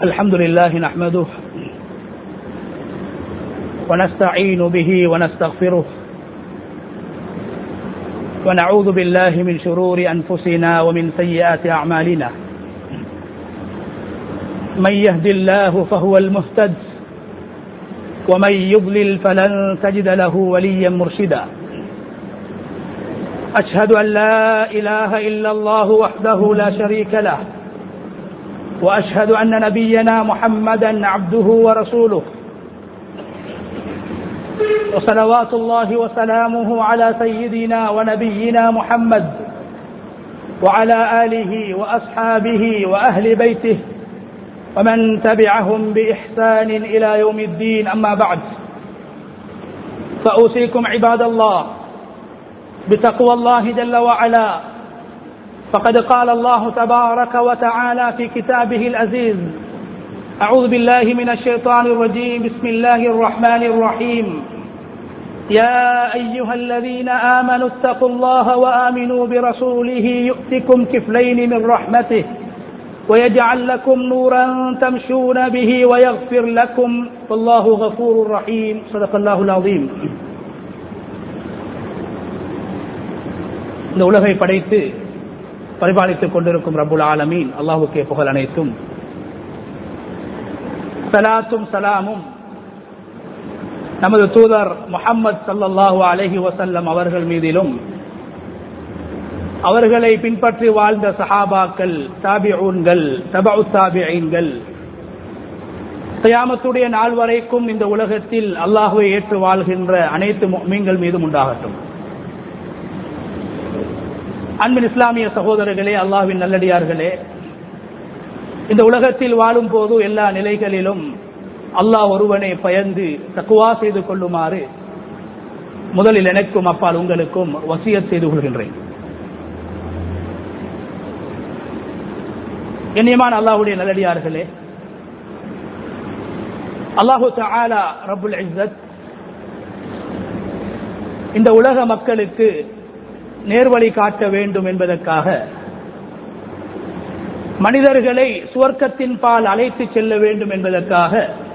الحمد لله نحمده ونستعين به ونستغفره ونعوذ بالله من شرور أنفسنا ومن سيئات أعمالنا من يهد الله فهو المهتد ومن يضلل فلن تجد له وليا مرشدا أشهد أن لا إله إلا الله وحده لا شريك له وأشهد أن نبينا محمدا عبده ورسوله وصلوات الله وسلامه على سيدنا ونبينا محمد وعلى آله وأصحابه وأهل بيته ومن تبعهم بإحسان إلى يوم الدين أما بعد فأوصيكم عباد الله بتقوى الله جل وعلا فقد قال الله تبارك وتعالى في كتابه العزيز أعوذ بالله من الشيطان الرجيم بسم الله الرحمن الرحيم يا أيها الذين آمنوا اتقوا الله وآمنوا برسوله يؤتكم كفلين من رحمته ويجعل لكم نورا تمشون به ويغفر لكم والله غفور رحيم صدق الله العظيم இந்த உலகை படைத்து பரிபாலித்துக் கொண்டிருக்கும் ரபுல் ஆலமீன் அல்லாஹுக்கே புகழ் அனைத்தும் சலாத்தும் சலாமும் நமது தூதர் முகம்மது சல்லல்லாஹு அலஹி வசல்லம் அவர்கள் மீதிலும் அவர்களை பின்பற்றி வாழ்ந்த சஹாபாக்கள் தாபிஊன்கள் தபு தாபிஐன்கள் சயாமத்துடைய நாள் வரைக்கும் இந்த உலகத்தில் அல்லாஹுவை ஏற்று வாழ்கின்ற அனைத்து மீன்கள் மீதும் உண்டாகட்டும் அன்பின் இஸ்லாமிய சகோதரர்களே அல்லாஹ்வின் நல்லடியார்களே இந்த உலகத்தில் வாழும் போது எல்லா நிலைகளிலும் அல்லாஹ் ஒருவனை பயந்து தக்குவா செய்து கொள்ளுமாறு முதலில் எனக்கும் அப்பால் உங்களுக்கும் வசியத் செய்து கொள்கின்றேன் கண்ணியமான அல்லாஹுடைய நல்லடியார்களே அல்லாஹு தாலா ரபுல் இஸ்ஸத் இந்த உலக மக்களுக்கு நேர்வழி காட்ட வேண்டும் என்பதற்காக மனிதர்களை சுவர்க்கத்தின் பால் அழைத்து செல்ல வேண்டும் என்பதற்காக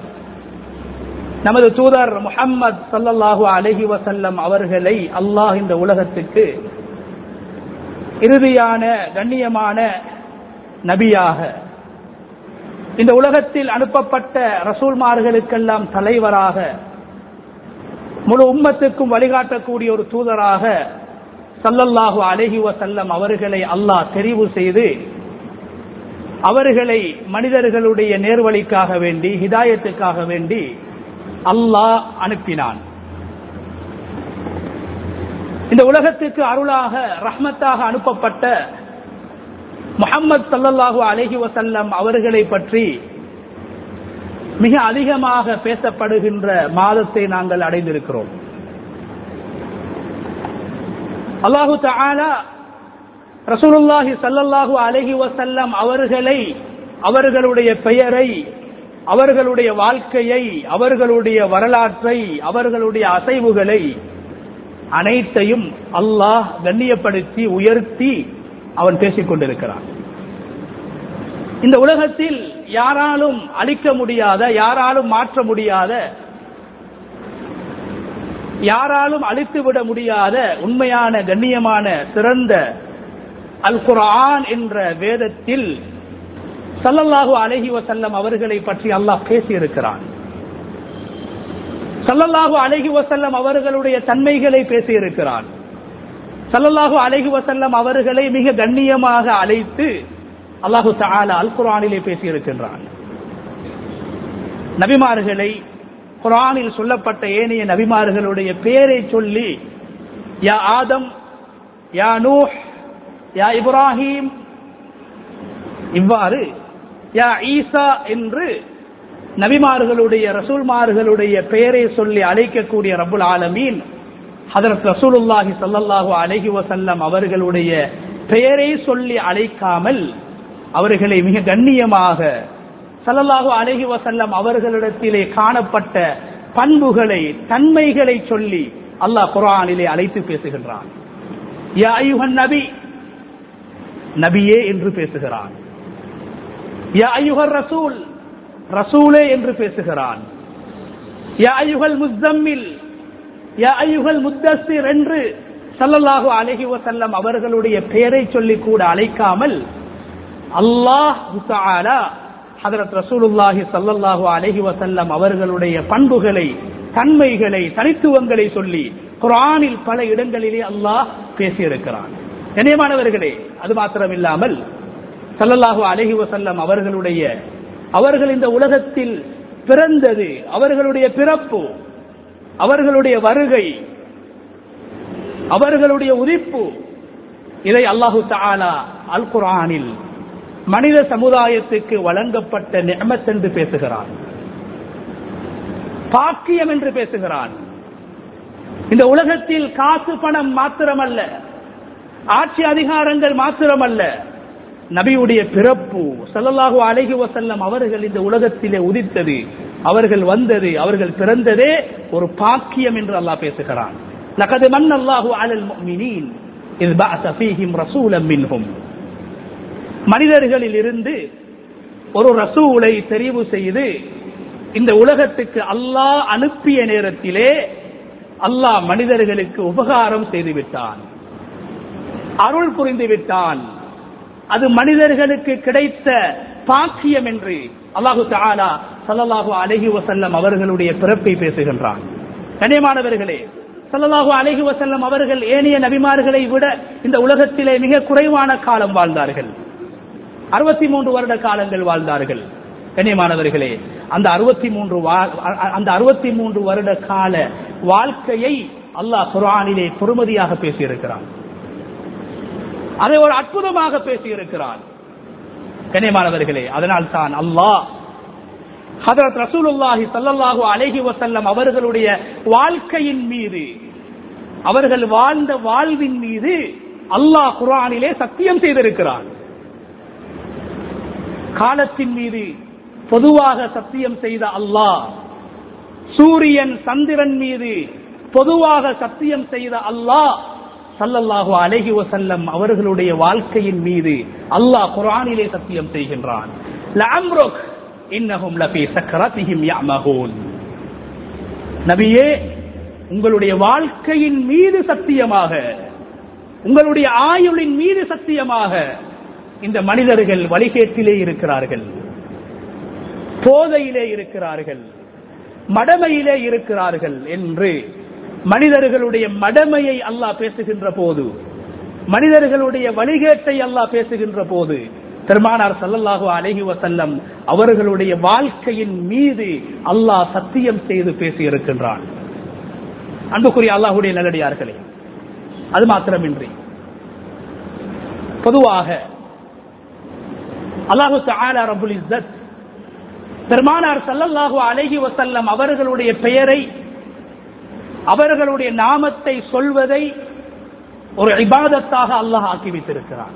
நமது தூதர் முகம்மது சல்லல்லாஹு அலஹி வசல்லம் அவர்களை அல்லாஹ் இந்த உலகத்துக்கு இறுதியான கண்ணியமான நபியாக இந்த உலகத்தில் அனுப்பப்பட்ட ரசூல்மார்களுக்கெல்லாம் தலைவராக முழு உம்மத்துக்கும் வழிகாட்டக்கூடிய ஒரு தூதராக சல்லல்லாஹு அலஹி வசல்லம் அவர்களை அல்லாஹ் தெரிவு செய்து அவர்களை மனிதர்களுடைய நேர்வழிக்காக வேண்டி ஹிதாயத்துக்காக வேண்டி அல்லாஹ் அனுப்பினான் இந்த உலகத்துக்கு அருளாக ரஹ்மத்தாக அனுப்பப்பட்ட முகம்மது சல்லல்லாஹு அலஹி வசல்லம் அவர்களை பற்றி மிக அதிகமாக பேசப்படுகின்ற மாதத்தை நாங்கள் அடைந்திருக்கிறோம் அல்லாஹு தாலா ரசூலுல்லாஹி சல்லல்லாஹு அலஹி வசல்லம் அவர்களை அவர்களுடைய பெயரை அவர்களுடைய வாழ்க்கையை அவர்களுடைய வரலாற்றை அவர்களுடைய அசைவுகளை அனைத்தையும் அல்லாஹ் கண்ணியப்படுத்தி உயர்த்தி அவன் பேசிக் கொண்டிருக்கிறான் இந்த உலகத்தில் யாராலும் அழிக்க முடியாத யாராலும் மாற்ற முடியாத யாராலும் அழித்துவிட முடியாத உண்மையான கண்ணியமான சிறந்த அல் குரான் என்ற வேதத்தில் சல்லல்லாஹு அலஹி வசல்லம் அவர்களை பற்றி அல்லாஹ் பேசியிருக்கிறான் சல்லல்லாஹு அலஹி வசல்லம் அவர்களுடைய தன்மைகளை பேசியிருக்கிறான் சல்லல்லாஹு அலஹி வசல்லம் அவர்களை மிக கண்ணியமாக அழைத்து அல்லாஹு தாலா அல் குரானிலே பேசியிருக்கின்றான் நபிமார்களை குரானில் சொல்லப்பட்ட ஏனைய நபிமார்களுடைய பெயரை சொல்லி யா ஆதம் யா நூஹ் யா இப்ராஹிம் இவ்வாறு யா ஈசா என்று நபிமார்களுடைய ரசூல்மார்களுடைய பெயரை சொல்லி அழைக்கக்கூடிய ரபுல் ஆலமீன் ஹதரத் ரசூலுல்லாஹி சல்லல்லாஹு அலஹி வசல்லம் அவர்களுடைய பெயரை சொல்லி அழைக்காமல் அவர்களை மிக கண்ணியமாக சல்லல்லாஹு அலஹி வசல்லம் அவர்களிடத்திலே காணப்பட்ட பண்புகளை தன்மைகளை சொல்லி அல்லாஹ் குரானிலே அழைத்து பேசுகின்றான் யா ஐயுகன் நபி நபியே என்று பேசுகிறான் யா ஐயுகர் ரசூல் ரசூலே என்று பேசுகிறான் யா ஐயுகல் முஸ்தம்மில் யா ஐயுகல் முத்தஸ்ஸிர் என்று ஸல்லல்லாஹு அலைஹி வஸல்லம் அவர்களுடைய பெயரை சொல்லி கூட அழைக்காமல் அல்லாஹ் தஆலா ஹதரத் ரசூலுல்லாஹி ஸல்லல்லாஹு அலைஹி வஸல்லம் அவர்களுடைய பண்புகளை தன்மைகளை தனித்துவங்களை சொல்லி குர்ஆனில் பல இடங்களிலே அல்லாஹ் பேசியிருக்கிறான் கண்ணியமானவர்களே அது மாத்திரமில்லாமல் ஸல்லல்லாஹு அலைஹி வஸல்லம் அவர்களுடைய அவர்கள் இந்த உலகத்தில் பிறந்தது அவர்களுடைய பிறப்பு அவர்களுடைய வருகை அவர்களுடைய உதிப்பு இதை அல்லாஹு தஆலா அல் குர்ஆனில் மனித சமுதாயத்துக்கு வழங்கப்பட்ட நியமத் என்று பேசுகிறான் பாக்கியம் என்று பேசுகிறான் இந்த உலகத்தில் காசு பணம் மாத்திரமல்ல ஆட்சி அதிகாரங்கள் மாத்திரமல்ல நபியுடைய பிறப்பு ஸல்லல்லாஹு அலைஹி வஸல்லம் அவர்கள் இந்த உலகத்திலே உதித்தது அவர்கள் வந்தது அவர்கள் பிறந்ததே ஒரு பாக்கியம் என்று அல்லாஹ் பேசுகிறான் லகது மன் அல்லாஹு அலல் முஃமினீன் இஸ் பஅஸ ஃபீஹிம் ரசூலம் மின்ஹும் மனிதர்களில் இருந்து ஒரு ரசூலை தெரிவு செய்து இந்த உலகத்துக்கு அல்லாஹ் அனுப்பிய நேரத்திலே அல்லாஹ் மனிதர்களுக்கு உபகாரம் செய்து விட்டான் அருள் புரிந்து விட்டான் அது மனிதர்களுக்கு கிடைத்த பாக்கியம் என்று அல்லாஹு தஆலா ஸல்லல்லாஹு அலைஹி வஸல்லம் அவர்களுடைய பிறப்பை பேசுகின்றான் கண்ணியமானவர்களே ஸல்லல்லாஹு அலைஹி வஸல்லம் அவர்கள் ஏனைய நபிமார்களை விட இந்த உலகத்திலே மிக குறைவான காலம் வாழ்ந்தார்கள் அறுபத்தி மூன்று வருட காலங்கள் வாழ்ந்தார்கள் கண்ணியமானவர்களே அந்த அறுபத்தி மூன்று அந்த அறுபத்தி மூன்று வருட கால வாழ்க்கையை அல்லாஹ் குர்ஆனிலே பொறுமதியாக பேசியிருக்கிறான் அதை ஒரு அற்புதமாக பேசியிருக்கிறான் கண்ணியமானவர்களே அதனால் தான் அல்லாஹ் ஹதரத் ரசூலுல்லாஹி ஸல்லல்லாஹு அலைஹி வஸல்லம் அவர்களுடைய வாழ்க்கையின் மீது அவர்கள் வாழ்ந்த வாழ்வின் மீது அல்லாஹ் குர்ஆனிலே சத்தியம் செய்திருக்கிறான் காலத்தின் மீது பொதுவாக சத்தியம் செய்த அல்லாஹ் சூரியன் சந்திரன் மீது பொதுவாக சத்தியம் செய்த அல்லாஹ் சல்லல்லாஹு அலைஹி வசல்லம் அவர்களுடைய வாழ்க்கையின் மீது அல்லாஹ் குர்ஆனிலே சத்தியம் செய்கின்றான் லஅம்ருக் இன்னஹும் லஃபீ சக்ரத்திஹிம் யஅமஹூன் நபியே உங்களுடைய வாழ்க்கையின் மீது சத்தியமாக உங்களுடைய ஆயுளின் மீது சத்தியமாக இந்த மனிதர்கள் வழிகேட்டிலே இருக்கிறார்கள் போதையிலே இருக்கிறார்கள் மடமையிலே இருக்கிறார்கள் என்று மனிதர்களுடைய மடமையை அல்லாஹ் பேசுகின்ற போது மனிதர்களுடைய வழிகேட்டை அல்லாஹ் பேசுகின்ற போது பெருமானார் சல்லல்லாஹு அலைஹி வசல்லம் அவர்களுடைய வாழ்க்கையின் மீது அல்லாஹ் சத்தியம் செய்து பேசி இருக்கின்றான் அன்புக்குரிய அல்லாஹுடைய நல்லடியார்களே அது மாத்திரமின்றி பொதுவாக அல்லாஹு தஆலா ரபுல் இஸ்ஸத் பெருமானார் சல்லல்லாஹு அலைஹி வசல்லம் அவர்களுடைய பெயரை அவர்களுடைய நாமத்தை சொல்வதை ஒரு இபாதத்தாக அல்லாஹ் ஆக்கி வைத்திருக்கிறான்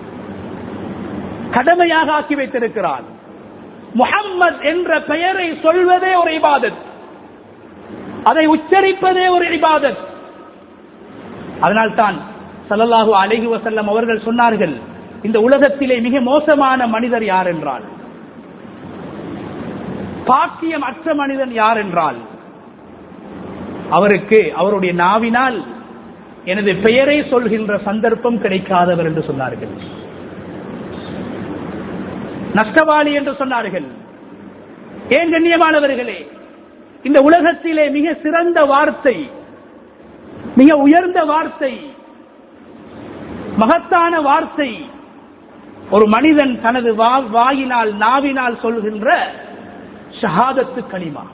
கடமையாக ஆக்கி வைத்திருக்கிறான் முஹம்மத் என்ற பெயரை சொல்வதே ஒரு இபாதத் அதை உச்சரிப்பதே ஒரு இபாதத் அதனால்தான் சல்லல்லாஹு அலைஹி வசல்லம் அவர்கள் சொன்னார்கள் இந்த உலகத்திலே மிக மோசமான மனிதர் யார் என்றால் பாக்கியம் அற்ற மனிதன் யார் என்றால் அவருக்கு அவருடைய நாவினால் எனது பெயரை சொல்கின்ற சந்தர்ப்பம் கிடைக்காதவர் என்று சொன்னார்கள் நஷ்டவாளி என்று சொன்னார்கள் ஏன் கண்ணியமானவர்களே இந்த உலகத்திலே மிக சிறந்த வார்த்தை மிக உயர்ந்த வார்த்தை மகத்தான வார்த்தை ஒரு மனிதன் தனது வாயினால் நாவினால் சொல்கின்ற ஷஹாதத்து களிமா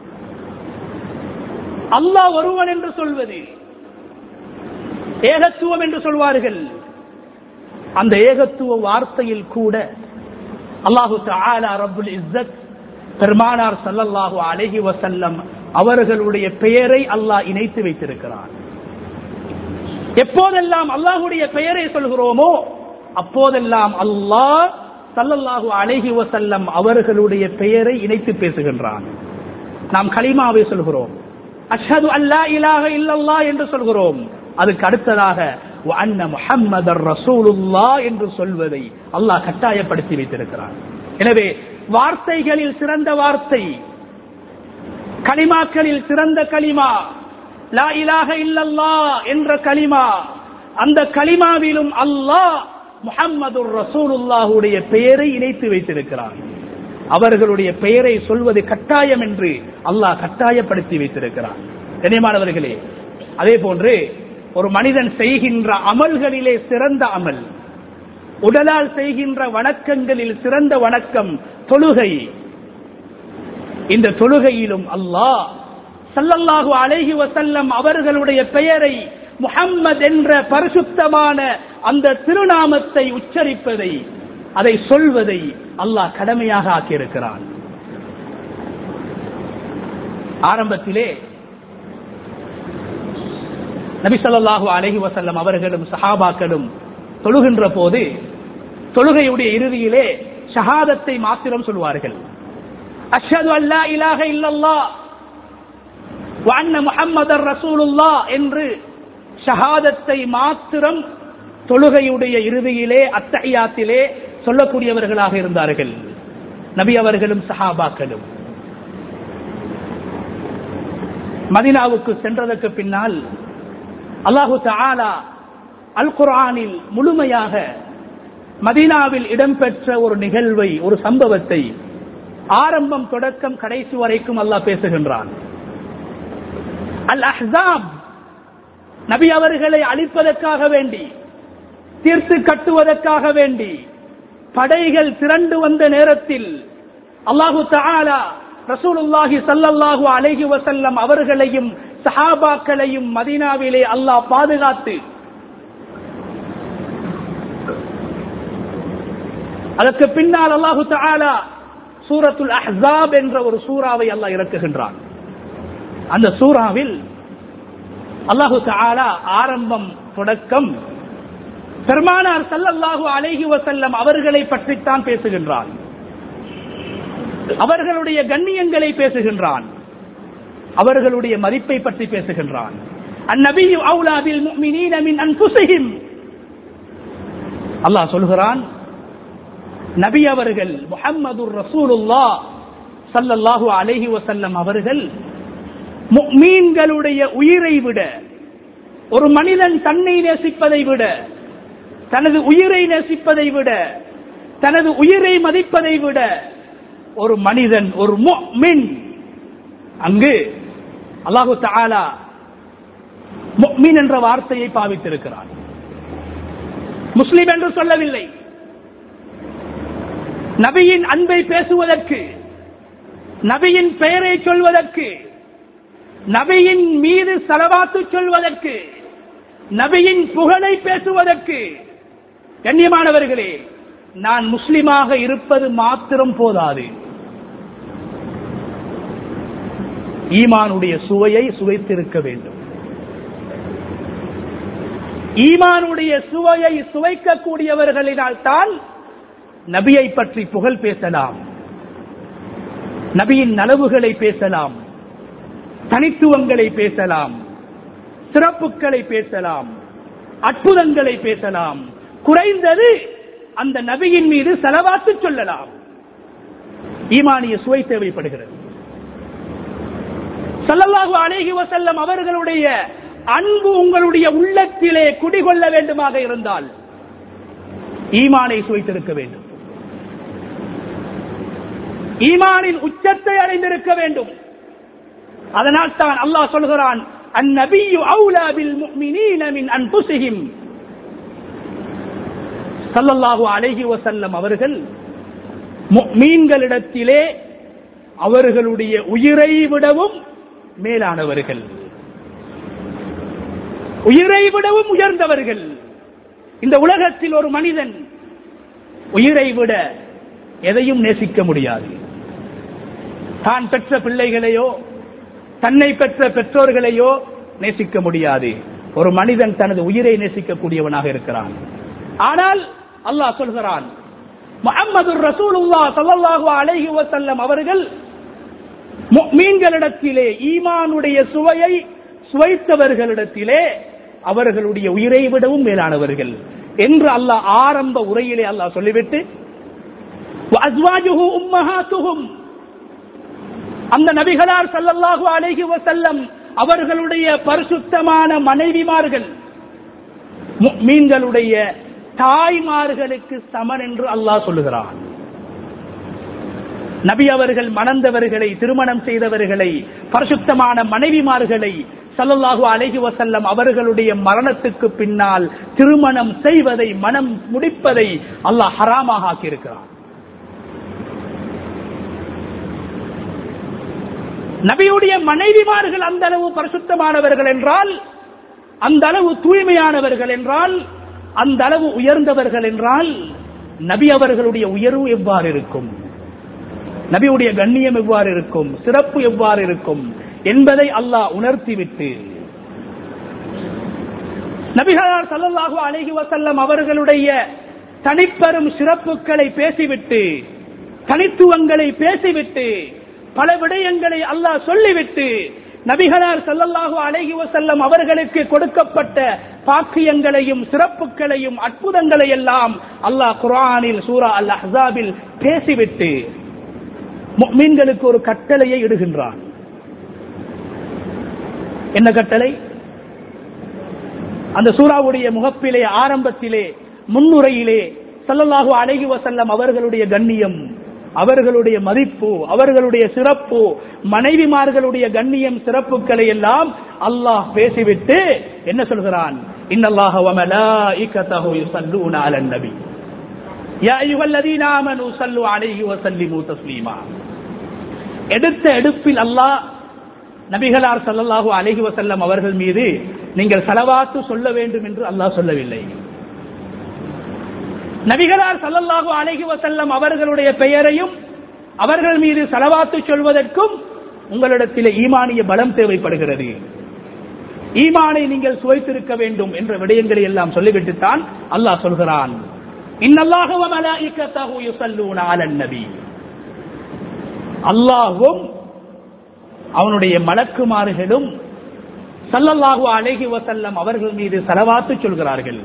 அல்லாஹ் ஒருவன் என்று சொல்வது ஏகத்துவம் என்று சொல்வார்கள் அந்த ஏகத்துவ வார்த்தையில் கூட அல்லாஹு தஆலா ரப்புல் இஸ்ஸத் பெருமானார் ஸல்லல்லாஹு அலைஹி வஸல்லம் அவர்களுடைய பெயரை அல்லாஹ் இணைத்து வைத்திருக்கிறார் எப்போதெல்லாம் அல்லாஹுடைய பெயரை சொல்கிறோமோ அப்போதெல்லாம் அல்லாஹ் சல்லல்லாஹு அலைஹி வசல்லம் அவர்களுடைய பெயரை இணைத்து பேசுகின்றான் நாம் கலிமாவை சொல்கிறோம் அஷ்ஹது அல்லா இலாஹ இல்லல்லா என்று சொல்கிறோம் அதுக்கு அடுத்ததாக அன்ன முஹம்மதர் ரசூலுல்லா என்று சொல்வதை அல்லாஹ் கட்டாயப்படுத்தி வைத்திருக்கிறான் எனவே வார்த்தைகளில் சிறந்த வார்த்தை களிமாக்களில் சிறந்த களிமா லா இலாக இல்லல்லா என்ற களிமா அந்த களிமாவிலும் அல்லாஹ் முஹம்மது ரசூலுல்லாஹுடைய பெயரை இணைத்து வைத்திருக்கிறார் அவர்களுடைய பெயரை சொல்வது கட்டாயம் என்று அல்லாஹ் கட்டாயப்படுத்தி வைத்திருக்கிறார் கனியமானவர்களே அதே போன்று ஒரு மனிதன் செய்கின்ற அமல்களிலே சிறந்த அமல் உடலால் செய்கின்ற வணக்கங்களில் சிறந்த வணக்கம் தொழுகை இந்த தொழுகையிலும் அல்லாஹ் சல்லல்லாஹு அலைஹி வசல்லம் அவர்களுடைய பெயரை முஹம்மது என்ற பரிசுத்தமான அந்த திருநாமத்தை உச்சரிப்பதை அதை சொல்வதை அல்லாஹ் கடமையாக ஆக்கியிருக்கிறான் ஆரம்பத்திலே நபி ஸல்லல்லாஹு அலைஹி வஸல்லம் அவர்களும் சஹாபாக்களும் தொழுகின்ற போது தொழுகையுடைய இறுதியிலே ஷஹாதத்தை மாத்திரம் சொல்வார்கள் அஷ்ஹது அல்லா இலாஹ இல்லல்லாஹ் வ அன்ன முஹம்மதர் ரசூலுல்லாஹ் என்று ஷஹாதத்தை மாத்திரம் தொழுகையுடைய இறுதியிலே அத்தஹியாத்திலே சொல்லக்கூடியவர்களாக இருந்தார்கள் நபி அவர்களும் சஹாபாக்களும் மதினாவுக்கு சென்றதற்கு பின்னால் அல்லாஹு தஆலா அல் குர்ஆனில் முழுமையாக மதீனாவில் இடம்பெற்ற ஒரு நிகழ்வை ஒரு சம்பவத்தை ஆரம்பம் தொடக்கம் கடைசி வரைக்கும் அல்லாஹ் பேசுகின்றான் அல் அஹ்ஸாப் நபி அவர்களை அழிப்பதற்காக வேண்டி தீர்த்து கட்டுவதற்காக வேண்டி படைகள் திரண்டு வந்த நேரத்தில் அல்லாஹு தஆலா ரசூலுல்லாஹி ஸல்லல்லாஹு அலைஹி வஸல்லம் அவர்களையும் சஹாபாக்களையும் மதீனாவிலே அல்லாஹ் பாதுகாத்து அதற்கு பின்னால் அல்லாஹு தஆலா சூரத்துல் அஹ்ஸாப் என்ற ஒரு சூறாவை அல்லாஹ் இறக்குகின்றான் அந்த சூறாவில் அல்லாஹு தஆலா ஆரம்பம் தொடக்கம் பெருமானார் ஸல்லல்லாஹு அலைஹி வஸல்லம் அவர்களை பற்றித்தான் பேசுகின்றான் அவர்களுடைய கண்ணியங்களை பேசுகின்றான் அவர்களுடைய மதிப்பை பற்றி பேசுகின்றான் அந்நபியு அவுலா பில் முஃமினீன மின் அன்ஃபுஸிஹிம் அல்லாஹ் சொல்கிறான் நபி அவர்கள் முஹம்மது ரசூலுல்லாஹ் ஸல்லல்லாஹு அலைஹி வஸல்லம் அவர்கள் முஃமின்களுடைய உயிரை விட ஒரு மனிதன் தன்னை நேசிப்பதை விட தனது உயிரை நேசிப்பதை விட தனது உயிரை மதிப்பதை விட ஒரு மனிதன் ஒரு முஃமின் அங்கு அல்லாஹு தஆலா முஃமின் என்ற வார்த்தையை பாவித்திருக்கிறார் முஸ்லிம் என்று சொல்லவில்லை நபியின் அன்பை பேசுவதற்கு நபியின் பெயரை சொல்வதற்கு நபியின் மீது செலவாத்து சொல்வதற்கு நபியின் புகழை பேசுவதற்கு கண்ணியமானவர்களே நான் முஸ்லிமாக இருப்பது மாத்திரம் போதாது ஈமானுடைய சுவையை சுவைத்திருக்க வேண்டும் ஈமானுடைய சுவையை சுவைக்கக்கூடியவர்களினால் தான் நபியை பற்றி புகழ் பேசலாம் நபியின் நலவுகளை பேசலாம் தனித்துவங்களை பேசலாம் சிறப்புகளை பேசலாம் அற்புதங்களை பேசலாம் குறைந்தது அந்த நபியின் மீது செலவாத்து சொல்லலாம் ஈமானிய சுவை தேவைப்படுகிறது சல்லல்லாஹு அலைஹி வஸல்லம் அவர்களுடைய அன்பு உங்களுடைய உள்ளத்திலே குடிகொள்ள வேண்டுமாக இருந்தால் ஈமானை சுவைத்திருக்க வேண்டும் ஈமானின் உச்சத்தை அடைந்திருக்க வேண்டும் அதனால் தான் அல்லாஹ் சொல்கிறான் அந்நபியு அவுலா பில் முஃமினீன மின் அன்ஃபுஸிஹிம் ஸல்லல்லாஹு அலைஹி வஸல்லம் அவர்கள் முஃமின்களிடத்திலே அவர்களுடைய உயிரை விடவும் மேலானவர்கள் உயிரை விடவும் உயர்ந்தவர்கள் இந்த உலகத்தில் ஒரு மனிதன் உயிரை விட எதையும் நேசிக்க முடியாது தான் பெற்ற பிள்ளைகளையோ தன்னை பெற்ற பெற்றோர்களையோ நேசிக்க முடியாது ஒரு மனிதன் தனது உயிரை நேசிக்கக்கூடியவனாக இருக்கிறான் ஆனால் அல்லாஹ் சொல்கிறான் முகமது ரசூலுல்லா சல்லல்லாஹு அலைஹி வஸல்லம் அவர்கள் மீன்களிடத்திலே ஈமானுடைய சுவையை சுவைத்தவர்களிடத்திலே அவர்களுடைய உயிரை விடவும் மேலானவர்கள் என்று அல்லாஹ் ஆரம்ப உரையிலே அல்லாஹ் சொல்லிவிட்டு وأزواجه أمهاتهم அந்த நபிகளார் ஸல்லல்லாஹு அலைஹி வஸல்லம் அவர்களுடைய பரிசுத்தமான மனைவிமார்கள் மீன்களுடைய தாய்மார்களுக்கு சமன் என்று அல்லாஹ் சொல்லுகிறான் நபி அவர்கள் மணந்தவர்களை திருமணம் செய்தவர்களை பரிசுத்தமான மனைவிமார்களை சல்லல்லாஹு அலைஹி வசல்லம் அவர்களுடைய மரணத்துக்கு பின்னால் திருமணம் செய்வதை மனம் முடிப்பதை அல்லாஹ் ஹராமாக ஆக்கியிருக்கிறான் நபியுடைய மனைவிமார்கள் அந்த அளவு பரிசுத்தமானவர்கள் என்றால் அந்த அளவு தூய்மையானவர்கள் என்றால் அந்த அளவு உயர்ந்தவர்கள் என்றால் நபி அவர்களுடைய உயர்வு எவ்வாறு இருக்கும் நபியுடைய கண்ணியம் எவ்வாறு இருக்கும் சிறப்பு எவ்வாறு இருக்கும் என்பதை அல்லாஹ் உணர்த்திவிட்டு நபிகளார் சல்லல்லாஹு அலைஹி வசல்லம் அவர்களுடைய தனிப்பெரும் சிறப்புகளை பேசிவிட்டு தனித்துவங்களை பேசிவிட்டு பல விடயங்களை அல்லாஹ் சொல்லிவிட்டு நபிகளார் சல்லல்லாஹு அலைஹி வசல்லம் அவர்களுக்கு கொடுக்கப்பட்ட பாக்கியங்களையும் சிறப்புகளையும் அற்புதங்களை எல்லாம் அல்லாஹ் குரானில் சூரா அல் அஹாபில் பேசிவிட்டு மீன்களுக்கு ஒரு கட்டளையை இடுகின்றான் என்ன கட்டளை அந்த சூறாவுடைய முகப்பிலே ஆரம்பத்திலே முன்னுரையிலே சல்லல்லாஹு அலைஹி வசல்லம் அவர்களுடைய கண்ணியம் அவர்களுடைய மதிப்பு அவர்களுடைய சிறப்பு மனைவிமார்களுடைய கண்ணியம் சிறப்புகளை எல்லாம் அல்லாஹ் பேசிவிட்டு என்ன சொல்கிறான் இன்னல்லாஹ வமலாயிகத்தஹு யுஸல்லூன அலன் நபி யா அய்யுஹல்லதீன ஆமனூ ஸல்லு அலைஹி வஸல்லிமு தஸ்லீமா எடுத்த எடுப்பில் அல்லாஹ் நபிகளார் சல்லல்லாஹு அலைஹி வசல்லம் அவர்கள் மீது நீங்கள் செலவாத்து சொல்ல வேண்டும் என்று அல்லாஹ் சொல்லவில்லை நபிகளார் சல்லல்லாஹு அலைஹி வசல்லம் அவர்களுடைய பெயரையும் அவர்கள் மீது செலவாத்து சொல்வதற்கும் உங்களிடத்தில் ஈமானிய பலம் தேவைப்படுகிறது ஈமானை நீங்கள் சுவைத்திருக்க வேண்டும் என்ற விடயங்களை எல்லாம் சொல்லிவிட்டுத்தான் அல்லாஹ் சொல்கிறான் இன்னல்லாஹு வ மலாயிகத்தஹு யுஸல்லூன அலன் நபி அல்லாஹும் அவனுடைய மலக்குமாறுகளும் சல்லல்லாஹு அலைஹி வசல்லம் அவர்கள் மீது செலவாத்து சொல்கிறார்கள்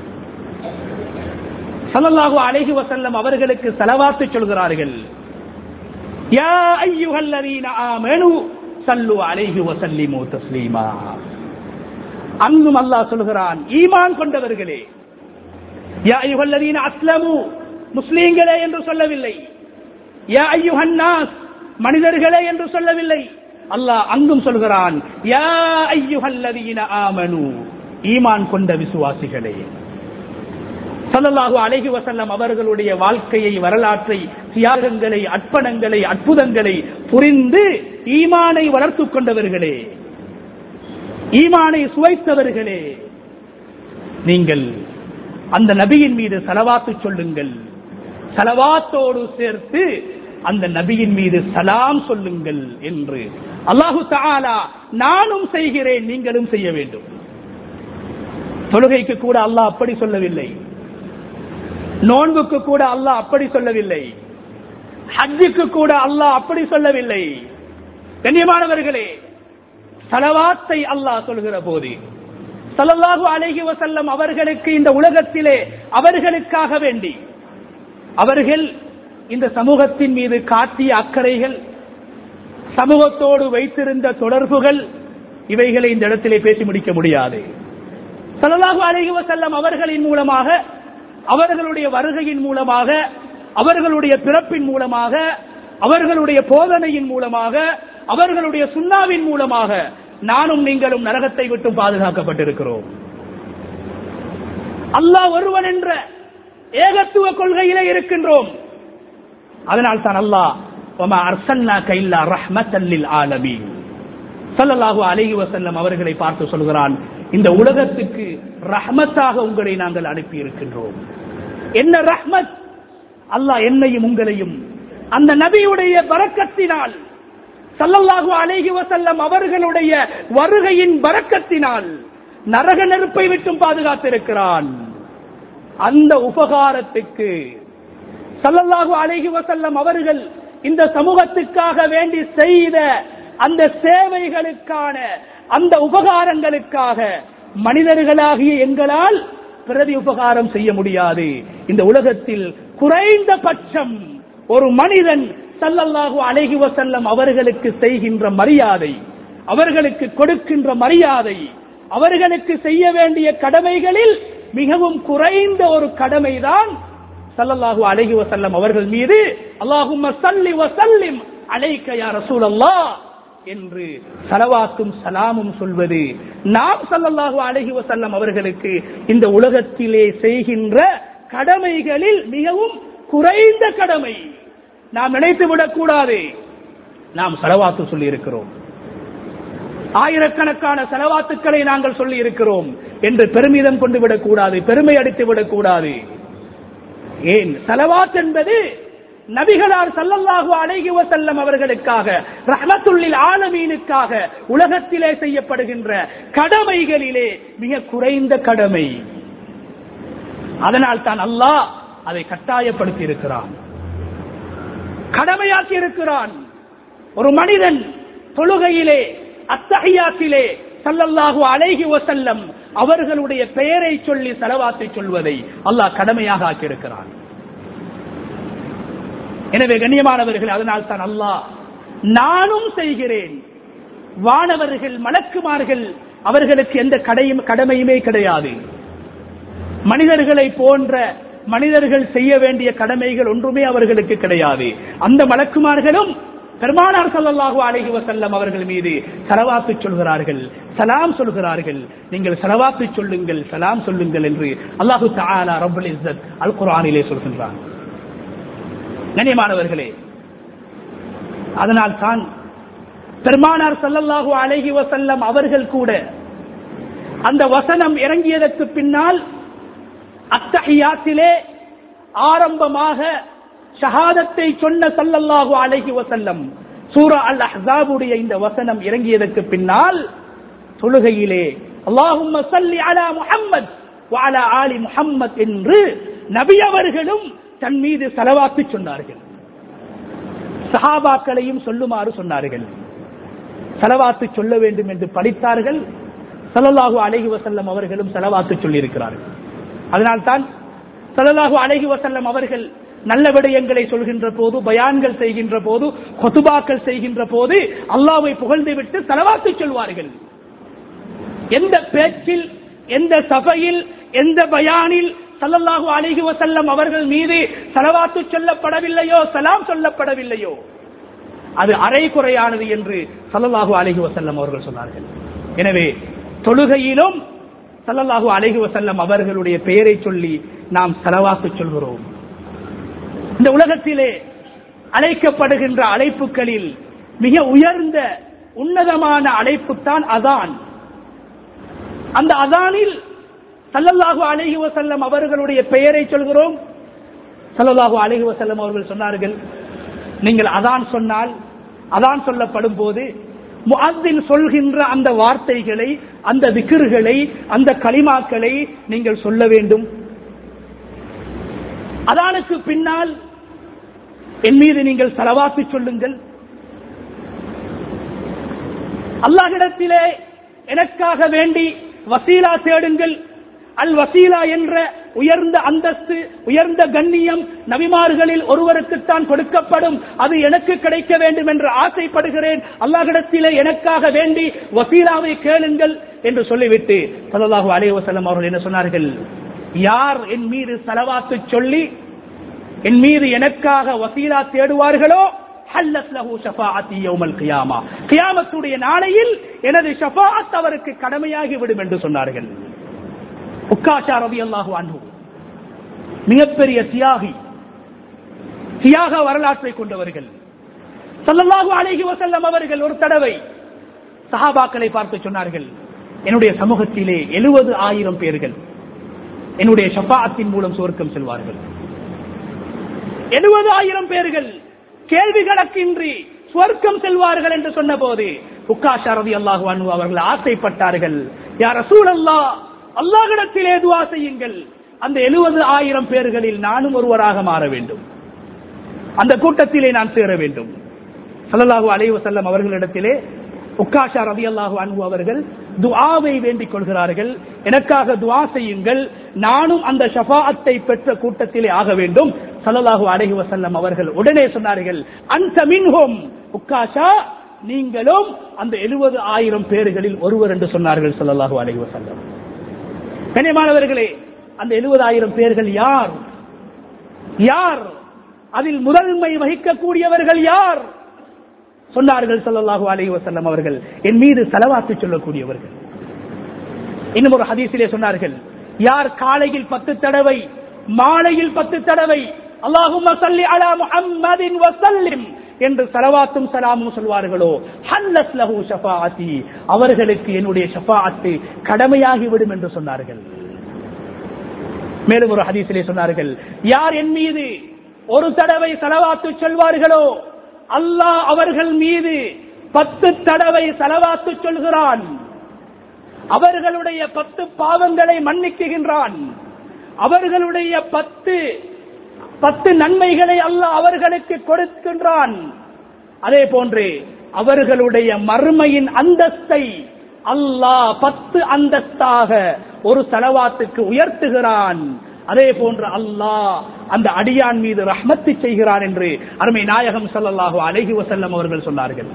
சல்லல்லாஹு அலைஹி வசல்லம் அவர்களுக்கு செலவாத்து சொல்கிறார்கள் யா ஐயுஹல்லதீன ஆமனு சல்லு அலைஹி வசல்லிமு தஸ்லீமா அங்கும் அல்லாஹ் சொல்கிறான் ஈமான் கொண்டவர்களே யா ஐயுஹல்லதீன அஸ்லமு முஸ்லீம்களே என்று சொல்லவில்லை யா ஐயுஹன்னாஸ் மனிதர்களே என்று சொல்லவில்லை அல்லாஹ் அங்கும் சொல்கிறான் யா ஐயுஹல்லதீன ஆமனு ஈமான் கொண்ட விசுவாசிகளே சல்லல்லாஹு அலைஹி வசல்லம் அவர்களுடைய வாழ்க்கையை வரலாற்றை தியாகங்களை அர்ப்பணங்களை அற்புதங்களை புரிந்து ஈமானை வளர்த்துக் கொண்டவர்களே ஈமானை சுவைத்தவர்களே நீங்கள் அந்த நபியின் மீது செலவாத்து சொல்லுங்கள் செலவாத்தோடு சேர்த்து அந்த நபியின் மீது சலாம் சொல்லுங்கள் என்று அல்லாஹு தாலா நானும் செய்கிறேன் நீங்களும் செய்ய வேண்டும் தொழுகைக்கு கூட அல்லாஹ் அப்படி சொல்லவில்லை நோன்புக்கு கூட அல்லாஹ் அப்படி சொல்லவில்லை ஹஜ்ஜுக்கு கூட அல்லாஹ் அப்படி சொல்லவில்லை கண்ணியமானவர்களே சலவாத்தை அல்லாஹ் சொல்கிற போது சல்லல்லாஹு அலைஹி வசல்லம் அவர்களுக்கு இந்த உலகத்திலே அவர்களுக்காக வேண்டி அவர்கள் இந்த சமூகத்தின் மீது காட்டிய அக்கறைகள் சமூகத்தோடு வைத்திருந்த தொடர்புகள் இவைகளை இந்த இடத்திலே பேசி முடிக்க முடியாது சல்லல்லாஹு அலைஹி வசல்லம் அவர்களின் மூலமாக அவர்களுடைய வருகையின் மூலமாக அவர்களுடைய பிறப்பின் மூலமாக அவர்களுடைய போதனையின் மூலமாக அவர்களுடைய சுண்ணாவின் மூலமாக நானும் நீங்களும் நரகத்தை விட்டு பாதுகாக்கப்பட்டிருக்கிறோம் அல்லாஹ் ஒருவன் என்ற ஏகத்துவ கொள்கையிலே இருக்கின்றோம் அதனால் தான் அல்லாஹ் சல்லல்லாஹு அலைஹி வசல்லம் அவர்களை பார்த்து சொல்கிறான் இந்த உலகத்துக்கு ரஹ்மத்தாக உங்களை நாங்கள் அனுப்பி இருக்கின்றோம் என்ன ரஹ்மத் அல்லாஹ் என்னையும் உங்களையும் அந்த நபியுடைய பறக்கத்தினால் சல்லல்லாஹு அலைஹி வசல்லம் அவர்களுடைய வருகையின் பறக்கத்தினால் நரக நெருப்பை விட்டும் பாதுகாத்திருக்கிறான் அந்த உபகாரத்துக்கு சல்லல்லாஹு அலைஹி வசல்லம் அவர்கள் இந்த சமூகத்துக்காக வேண்டி செய்த அந்த சேவைகளுக்கான அந்த உபகாரங்களுக்காக மனிதர்களாகிய எங்களால் பிரதி உபகாரம் செய்ய முடியாது இந்த உலகத்தில் குறைந்த பட்சம் ஒரு மனிதன் சல்லல்லாஹு அலைஹி வஸல்லம் அவர்களுக்கு செய்கின்ற மரியாதை அவர்களுக்கு கொடுக்கின்ற மரியாதை அவர்களுக்கு செய்ய வேண்டிய கடமைகளில் மிகவும் குறைந்த ஒரு கடமைதான் சல்லல்லாஹு அலைஹி வஸல்லம் அவர்கள் மீது அல்லாஹும்ம சல்லி வசல்லிம் அலைக்க யா ரசூலல்லாஹ் என்று சலவாத்தும் சலாமும் சொல்வது நாம் சல்லல்லாஹு அலைஹி வஸல்லம் அவர்களுக்கு இந்த உலகத்திலே செய்கின்ற கடமைகளில் மிகவும் குறைந்த கடமை நாம் நினைத்து விடக்கூடாது நாம் செலவாத்து சொல்லி இருக்கிறோம் ஆயிரக்கணக்கான செலவாத்துக்களை நாங்கள் சொல்லி இருக்கிறோம் என்று பெருமிதம் கொண்டு விடக்கூடாது பெருமை அடித்து விடக்கூடாது ஏன் செலவாத் என்பது நபிகளார் சல்லல்லாஹு அலைஹி வஸல்லம் அவர்களுக்காக ரஹ்மத்துல்லில் ஆலமீனுக்காக உலகத்திலே செய்யப்படுகின்ற கடமைகளிலே மிக குறைந்த கடமை அதனால் தான் அல்லாஹ் அதை கட்டாயப்படுத்தி இருக்கிறான் கடமையாக்கி இருக்கிறான் ஒரு மனிதன் தொழுகையிலே அத்தகையாத்திலே சல்லல்லாஹு அலைஹி வசல்லம் அவர்களுடைய பெயரை சொல்லி செலவாத்தை சொல்வதை அல்லாஹ் கடமையாக ஆக்கியிருக்கிறான் எனவே கண்ணியமானவர்கள் அதனால் தான் அல்லாஹ் நானும் செய்கிறேன் வானவர்கள் மலக்குமார்கள் அவர்களுக்கு எந்த கடையும் கடமையுமே கிடையாது மனிதர்களை போன்ற மனிதர்கள் செய்ய வேண்டிய கடமைகள் ஒன்றுமே அவர்களுக்கு கிடையாது அந்த மலக்குமார்களும் பெருமானார் சல்லல்லாஹு அலைஹி வசல்லம் அவர்கள் மீது சலவாத்து சொல்கிறார்கள் சலாம் சொல்கிறார்கள் நீங்கள் சலவாத்து சொல்லுங்கள் சலாம் சொல்லுங்கள் என்று அல்லாஹு தஆலா ரப்பல் இஸ்ஸத் அல் குர்ஆனிலே சொல்கின்றான் கண்ணியமானவர்களே அதனால் தான் பெருமானார் சல்லல்லாஹு அலைஹி வசல்லம் அவர்கள் கூட அந்த வசனம் இறங்கியதற்கு பின்னால் அத்தஹியாத்திலே ஆரம்பமாக ஷஹாதத்தை சொன்ன சல்லல்லாஹு அலைஹி வசல்லம் சூரா அல் அஹ்ஸாபுடைய இந்த வசனம் இறங்கியதற்கு பின்னால் தொழுகையிலே அல்லாஹும்ம சல்லி அலா முஹம்மத் வஅலா ஆலி முஹம்மத் என்று நபி அவர்களும் தன் மீது செலவாத்து சொன்னார்கள் சஹாபாக்களையும் சொல்லுமாறு சொன்னார்கள் செலவாத்து சொல்ல வேண்டும் என்று படித்தார்கள் சல்லல்லாஹு அலைஹி வசல்லம் அவர்களும் செலவாத்து சொல்லியிருக்கிறார்கள் அதனால்தான் சல்லல்லாஹு அலைஹி வசல்லம் அவர்கள் நல்ல விடயங்களை சொல்கின்ற போது பயான்கள் செய்கின்ற போது கொத்துபாக்கள் செய்கின்ற போது அல்லாவை புகழ்ந்து விட்டு செலவாத்து சொல்வார்கள் எந்த பேச்சில் எந்த சபையில் எந்த பயானில் சல்லல்லாஹு அலைஹி வசல்லம் அவர்கள் மீது செலவாத்து சொல்லப்படவில்லையோ சலாம் சொல்லப்படவில்லையோ அது அரை குறையானது என்று சல்லல்லாஹு அலைஹி வசல்லம் அவர்கள் சொன்னார்கள் எனவே தொழுகையிலும் சல்லல்லாஹு அலைஹி வசல்லம் அவர்களுடைய பெயரை சொல்லி நாம் செலவாக்கு சொல்கிறோம் இந்த உலகத்திலே அழைக்கப்படுகின்ற அழைப்புகளில் மிக உயர்ந்த உன்னதமான அழைப்பு தான் அதான் அந்த அதானில் சல்லல்லாஹு அலைஹி வசல்லம் அவர்களுடைய பெயரை சொல்கிறோம் சல்லல்லாஹு அலைஹி வசல்லம் அவர்கள் சொன்னார்கள் நீங்கள் அதான் சொன்னால் அதான் சொல்லப்படும் போது முஅத்தின் சொல்கின்ற அந்த வார்த்தைகளை அந்த விக்கிர்களை அந்த களிமாக்களை நீங்கள் சொல்ல வேண்டும் அதானுக்கு பின்னால் என் மீது நீங்கள் செலவாக்கி சொல்லுங்கள் அல்லாஹிடத்திலே எனக்காக வேண்டி வசீலா தேடுங்கள் அல் வசீலா என்ற உயர்ந்த அந்தஸ்து உயர்ந்த கண்ணியம் நபிமார்களில் ஒருவருக்குத்தான் கொடுக்கப்படும் அது எனக்கு கிடைக்க வேண்டும் என்று ஆசைப்படுகிறேன் அல்லாஹிடத்திலே எனக்காக வேண்டி வசீலாவை கேளுங்கள் என்று சொல்லிவிட்டு சல்லாஹூ அலைஹி வஸல்லம் அவர்கள் என்ன சொன்னார்கள் யார் என் மீது செலவாத்து சொல்லி என் மீது எனக்காக வசீலா தேடுவார்களோ ஹல்லத் லஹு ஷஃபாஅத்தி யௌமல் கியாமா கியாமத்துடைய நாளையில் எனது ஷஃபாஅத் அவருக்கு கடமையாகி விடும் என்று சொன்னார்கள் உக்காஷா ரலியல்லாஹு அன்ஹு மிகப்பெரிய தியாகி தியாக வரலாற்றை கொண்டவர்கள் ஸல்லல்லாஹு அலைஹி வஸல்லம் அவர்கள் ஒரு தடவை சஹாபாக்களை பார்த்து சொன்னார்கள் என்னுடைய சமூகத்திலே எழுபது ஆயிரம் பேர்கள் என்னுடைய ஷஃபாஅத்தின் மூலம் சுவர்க்கம் செல்வார்கள் எழுபது ஆயிரம் பேர்கள் கேள்வி கணக்கின்றி சுவர்க்கம் செல்வார்கள் என்று சொன்ன போது உக்காஷா ரவி அல்லாஹு அன்பு அவர்கள் ஆசைப்பட்டார்கள் யார் ரசூல் அல்லா அல்லாஹிடத்திலே துவா செய்யுங்கள் அந்த எழுபது ஆயிரம் பேர்களில் நானும் ஒருவராக மாற வேண்டும் அந்த கூட்டத்திலே நான் சேர வேண்டும் சல்லல்லாஹு அலைஹி வஸல்லம் அவர்களிடத்திலே உக்காஷா ரவி அல்லாஹு அன்பு அவர்கள் துஆவை வேண்டிக் கொள்கிறார்கள் எனக்காக துஆ செய்யுங்கள் நானும் அந்த ஷஃபாஅத்தை பெற்ற கூட்டத்திலே ஆக வேண்டும் சல்லல்லாஹு அலைஹி வஸல்லம் அவர்கள் உடனே சொன்னார்கள் அந்த மின்ஹும் உக்காஷா நீங்களும் அந்த எழுபது ஆயிரம் பேர்களில் ஒருவர் என்று சொன்னார்கள் சல்லல்லாஹு அலைஹி வஸல்லம் கண்ணியமானவர்களே அந்த எழுபதாயிரம் பேர்கள் யார் யார் அதில் முதன்மை வகிக்கக்கூடியவர்கள் யார் சொன்னார்கள் ஸல்லல்லாஹு அலைஹி வஸல்லம் அவர்கள் என் மீது செலவாத்து சொல்லக்கூடியவர்கள் இன்னும் ஒரு ஹதீஸிலே சொன்னார்கள் யார் காலையில் பத்து தடவை மாலையில் பத்து தடவை அல்லாஹும்ம சல்லி அலா முஹம்மதின் வஸல்லிம் என்று சலவாத்தும் சலாமும் சொல்வார்களோ ஹல்லத் லஹு ஷஃபாஅத்தி அவர்களுக்கு என்னுடைய ஷஃபாஅத்து கடமையாகிவிடும் என்று சொன்னார்கள் மேலும் ஒரு ஹதீஸிலே சொன்னார்கள் யார் என் மீது ஒரு தடவை சலவாத்து சொல்வார்களோ அல்லாஹ் அவர்கள் மீது பத்து தடவை சலவாத்து சொல்கிறான் அவர்களுடைய பத்து பாவங்களை மன்னிக்குகின்றான் அவர்களுடைய பத்து பத்து நன்மைகளை அல்லாஹ் அவர்களுக்கு கொடுக்கின்றான் அதே போன்று அவர்களுடைய மறுமையின் அந்தஸ்தை அல்லாஹ் பத்து அந்தஸ்தாக ஒரு தலவாத்துக்கு உயர்த்துகிறான் அதே போன்று அல்லாஹ் அந்த அடியான் மீது ரஹ்மத்து செய்கிறான் என்று அருமை நாயகம் ஸல்லல்லாஹு அலைஹி வஸல்லம் அவர்கள் சொன்னார்கள்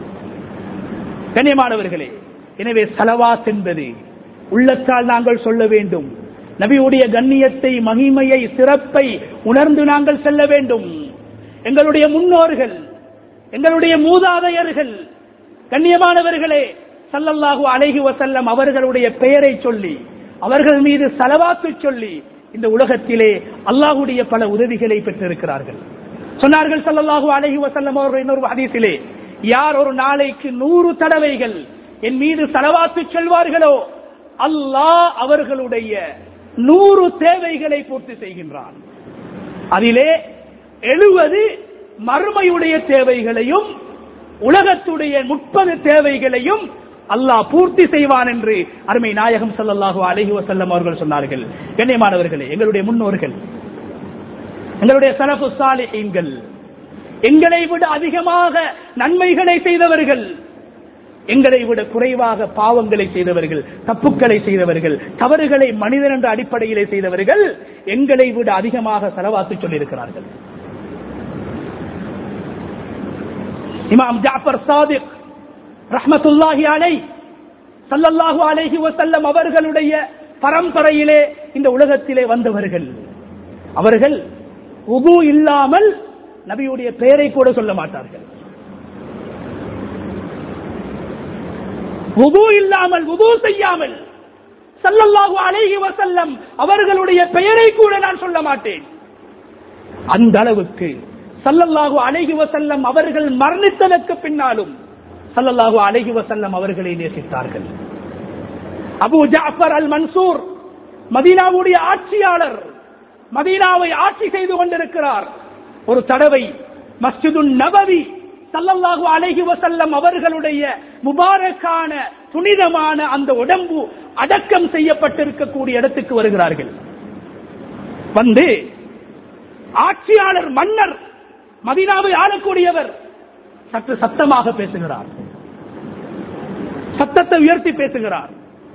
கண்ணியமானவர்களே எனவே சலவாத் என்பது உள்ளத்தால் நாங்கள் சொல்ல வேண்டும் நபியுடைய கண்ணியத்தை மகிமையை சிறப்பை உணர்ந்து நாங்கள் செல்ல வேண்டும் எங்களுடைய முன்னோர்கள் எங்களுடைய மூதாதையர்கள் கண்ணியமானவர்களே சல்லல்லாஹு அலைஹி வசல்லம் அவர்களுடைய பெயரை சொல்லி அவர்கள் மீது சலவாத்து சொல்லி இந்த உலகத்திலே அல்லாஹுடைய பல உதவிகளை பெற்றிருக்கிறார்கள் சொன்னார்கள் சல்லல்லாஹு அலைஹி வசல்லம் அவர்கள் இன்னொரு ஹதீஸிலே யார் ஒரு நாளைக்கு நூறு தடவைகள் என் மீது சலவாத்து சொல்வார்களோ அல்லாஹ் அவர்களுடைய நூறு தேவைகளை பூர்த்தி செய்கின்றான் அதிலே எழுவது மறுமையுடைய தேவைகளையும் உலகத்துடைய முப்பது தேவைகளையும் அல்லாஹ் பூர்த்தி செய்வான் என்று அருமை நாயகம் ஸல்லல்லாஹு அலைஹி வஸல்லம் அவர்கள் சொன்னார்கள் கண்ணியமானவர்களே எங்களுடைய முன்னோர்கள் எங்களுடைய சலஃபு சாலிஹீன்கள் எங்களை விட அதிகமாக நன்மைகளை செய்தவர்கள் எங்களை விட குறைவாக பாவங்களை செய்தவர்கள் தப்புக்களை செய்தவர்கள் தவறுகளை மனிதன் என்ற அடிப்படையிலே செய்தவர்கள் எங்களை விட அதிகமாக செலவாத்து சொல்லியிருக்கிறார்கள் இமாம் ஜாஃபர் சாதிக் ரஹ்மத்துல்லாஹி அலை சல்லல்லாஹு அலைஹி வசல்லம் அவர்களுடைய பரம்பரையிலே இந்த உலகத்திலே வந்தவர்கள் அவர்கள் உபு இல்லாமல் நபியுடைய பெயரை கூட சொல்ல மாட்டார்கள் உது இல்லாமல் உது செய்யாமல் சல்லல்லாஹு அலைஹி வசல்லம் அவர்களுடைய பெயரை கூட நான் சொல்ல மாட்டேன் அந்த அளவுக்கு சல்லல்லாஹு அலைஹி வசல்லம் அவர்கள் மரணித்ததற்கு பின்னாலும் சல்லல்லாஹு அலைஹி வசல்லம் அவர்களை நேசித்தார்கள் அபு ஜாஃபர் அல் மன்சூர் மதீனாவுடைய ஆட்சியாளர் மதீனாவை ஆட்சி செய்து கொண்டிருக்கிறார் ஒரு தடவை மஸ்ஜிது நபவி சல்லல்லாஹு அலைஹி வசல்லம் அவர்களுடைய முபாரக்கான புனிதமான அந்த உடம்பு அடக்கம் செய்யப்பட்டிருக்கக்கூடிய இடத்துக்கு வருகிறார்கள் வந்து ஆட்சியாளர் மன்னர் மதினாவை ஆளக்கூடியவர் சற்று சத்தமாக பேசுகிறார் சத்தத்தை உயர்த்தி பேசுகிறார்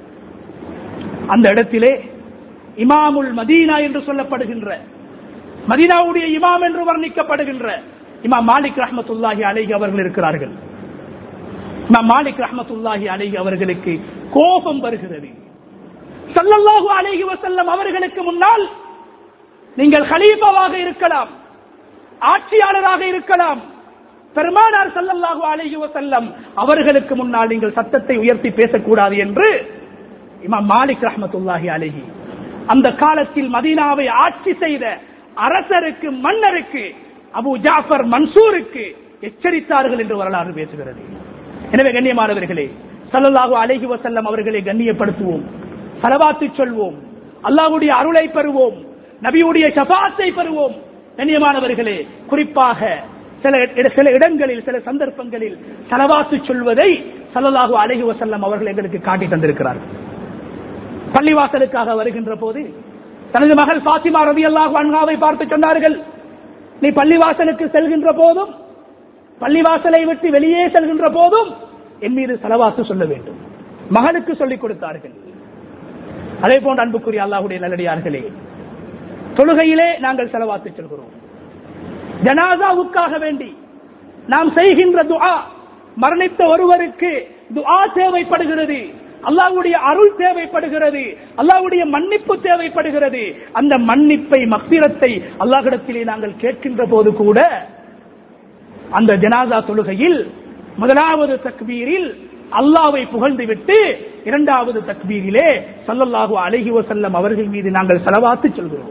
அந்த இடத்திலே இமாமுல் மதீனா என்று சொல்லப்படுகின்ற மதீனாவுடைய இமாம் என்று வர்ணிக்கப்படுகின்ற இமாம் மாலிக் ரஹமத்துல்லாஹி அலைஹி அவர்கள் இருக்கிறார்கள் இமாம் மாலிக் ரஹமத்துல்லாஹி அலைஹி அவர்களுக்கு கோபம் வருகிறது சல்லல்லாஹு அலைஹி வசல்லம் அவர்களுக்கு முன்னால் நீங்கள் ஹலீஃபாவாக இருக்கலாம் ஆட்சியாளராக இருக்கலாம் பெருமானார் சல்லல்லாஹு அலைஹி வசல்லம் அவர்களுக்கு முன்னால் நீங்கள் சத்தத்தை உயர்த்தி பேசக்கூடாது என்று இமாம் மாலிக் ரஹமத்துல்லாஹி அலைஹி அந்த காலத்தில் மதீனாவை ஆட்சி செய்த அரசருக்கு மன்னருக்கு அபு ஜாஃபர் மன்சூருக்கு எச்சரித்தார்கள் என்று வரலாறு பேசுகிறது எனவே கண்ணியமானவர்களே சல்லல்லாஹு அலைஹி வசல்லம் அவர்களை கண்ணியப்படுத்துவோம் சலவாத்து சொல்வோம் அல்லாஹ்வுடைய அருளை பெறுவோம் நபியுடைய ஷபாத்தை பெறுவோம் கண்ணியமானவர்களே குறிப்பாக சில சில இடங்களில் சில சந்தர்ப்பங்களில் சலவாத்து சொல்வதை சல்லல்லாஹு அலைஹி வசல்லம் அவர்கள் எங்களுக்கு காட்டி தந்திருக்கிறார்கள் பள்ளிவாசலுக்காக வருகின்ற போது தனது மகள் பாத்திமா ரவி அல்லாஹு அன்ஹாவை பார்த்து சொன்னார்கள் நீ பள்ளிவாசலுக்கு செல்கின்ற போதும் பள்ளிவாசலை விட்டு வெளியே செல்கின்ற போதும் என் மீது செலவாத்து சொல்ல வேண்டும் மகனுக்கு சொல்லிக் கொடுத்தார்கள் அதே போன்று அன்புக்குரிய அல்லாஹுடைய நல்லடியார்களே தொழுகையிலே நாங்கள் செலவாத்து செல்கிறோம் ஜனாசாவுக்காக வேண்டி நாம் செய்கின்ற துஆ மரணித்த ஒருவருக்கு துஆ தேவைப்படுகிறது அல்லாஹ்வுடைய அருள் தேவைப்படுகிறது அல்லாஹ்வுடைய மன்னிப்பு தேவைப்படுகிறது அந்த மன்னிப்பை மக்திரத்தை அல்லாஹ்விடத்திலே நாங்கள் கேட்கின்ற போது கூட அந்த ஜனாசா தொழுகையில் முதலாவது தக்பீரில் அல்லாவை புகழ்ந்து விட்டு இரண்டாவது தக்பீரிலே சல்லல்லாஹு அலைஹி வஸல்லம் அவர்கள் மீது நாங்கள் செலவாத்து சொல்கிறோம்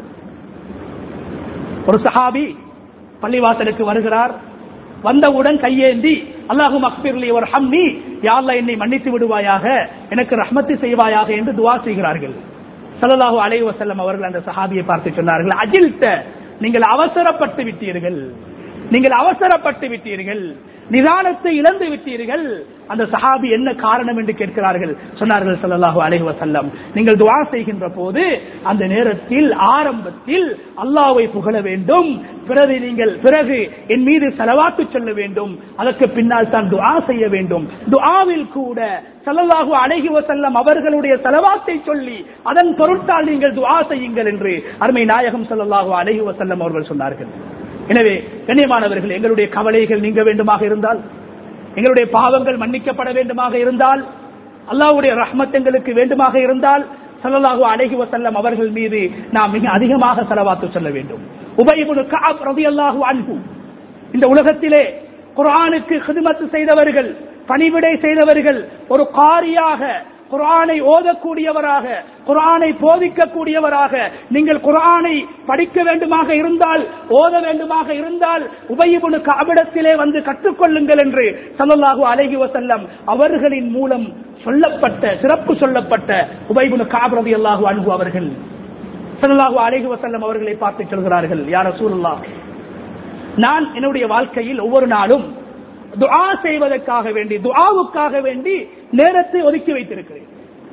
ஒரு சஹாபி பள்ளிவாசலுக்கு வருகிறார் வந்தவுடன் கையேந்தி அல்லாஹும் அக்பிர்லி ஒரு ஹம்மி யாழ்லா என்னை மன்னித்து விடுவாயாக எனக்கு ரஹ்மத்து செய்வாயாக என்று துவா செய்கிறார்கள் சல்லல்லாஹு அலைஹி வஸல்லம் அவர்கள் அந்த சஹாபியை பார்த்து சொன்னார்கள் அஜில்த நீங்கள் அவசரப்பட்டு விட்டீர்கள் நீங்கள் அவசரப்பட்டு விட்டீர்கள் நிதானத்தை இழந்து விட்டீர்கள் அந்த சஹாபி என்ன காரணம் என்று கேட்கிறார்கள் சொன்னார்கள் ஸல்லல்லாஹு அலைஹி வஸல்லம் நீங்கள் துஆ செய்கின்ற போது அந்த நேரத்தில் ஆரம்பத்தில் அல்லாஹ்வை புகழ வேண்டும் பிறகு நீங்கள் பிறகு என் மீது செலவாத்து சொல்ல வேண்டும் அதற்கு பின்னால் தான் துஆ செய்ய வேண்டும் துஆவில் கூட ஸல்லல்லாஹு அலைஹி வஸல்லம் அவர்களுடைய செலவாத்தை சொல்லி அதன் பொருட்டால் நீங்கள் துஆ செய்யுங்கள் என்று அருமை நாயகம் ஸல்லல்லாஹு அலைஹி வஸல்லம் அவர்கள் சொன்னார்கள் எனவே கண்ணியமானவர்கள் எங்களுடைய கவலைகள் நீங்க வேண்டுமாக இருந்தால் எங்களுடைய பாவங்கள் மன்னிக்கப்பட வேண்டுமாக இருந்தால் அல்லாஹ்வுடைய ரஹ்மத் எங்களுக்கு வேண்டுமாக இருந்தால் ஸல்லல்லாஹு அலைஹி வஸல்லம் அவர்கள் மீது நாம் மிக அதிகமாக செலவாத்து சொல்ல வேண்டும் உபைபுல் கஅப் ரலியல்லாஹு அன்ஹு இந்த உலகத்திலே குர்ஆனுக்கு ஹிதமத் செய்தவர்கள் பணிவிடை செய்தவர்கள் ஒரு காரியாக குர்ஆனை ஓதக்கூடியவராக குர்ஆனை போதிக்கக்கூடியவராக நீங்கள் குர்ஆனை படிக்க வேண்டுமாக இருந்தால் ஓத வேண்டுமாக இருந்தால் உபயிபுனு கபிடத்திலே வந்து கற்றுக்கொள்ளுங்கள் என்று சல்லல்லாஹு அலைஹி வஸல்லம் அவர்களின் மூலம் சொல்லப்பட்ட சிறப்பு சொல்லப்பட்ட உபைபுனு காபிரதி அல்லாஹு அன்பு அவர்கள் சல்லல்லாஹு அலைஹி வஸல்லம் அவர்களை பார்த்து சொல்கிறார்கள் யார் ரசூலுல்லாஹ் நான் என்னுடைய வாழ்க்கையில் ஒவ்வொரு நாளும் துஆ செய்வதற்காக வேண்டி துஆவுக்காக வேண்டி நேரத்தை ஒதுக்கி வைத்திருக்கிறேன்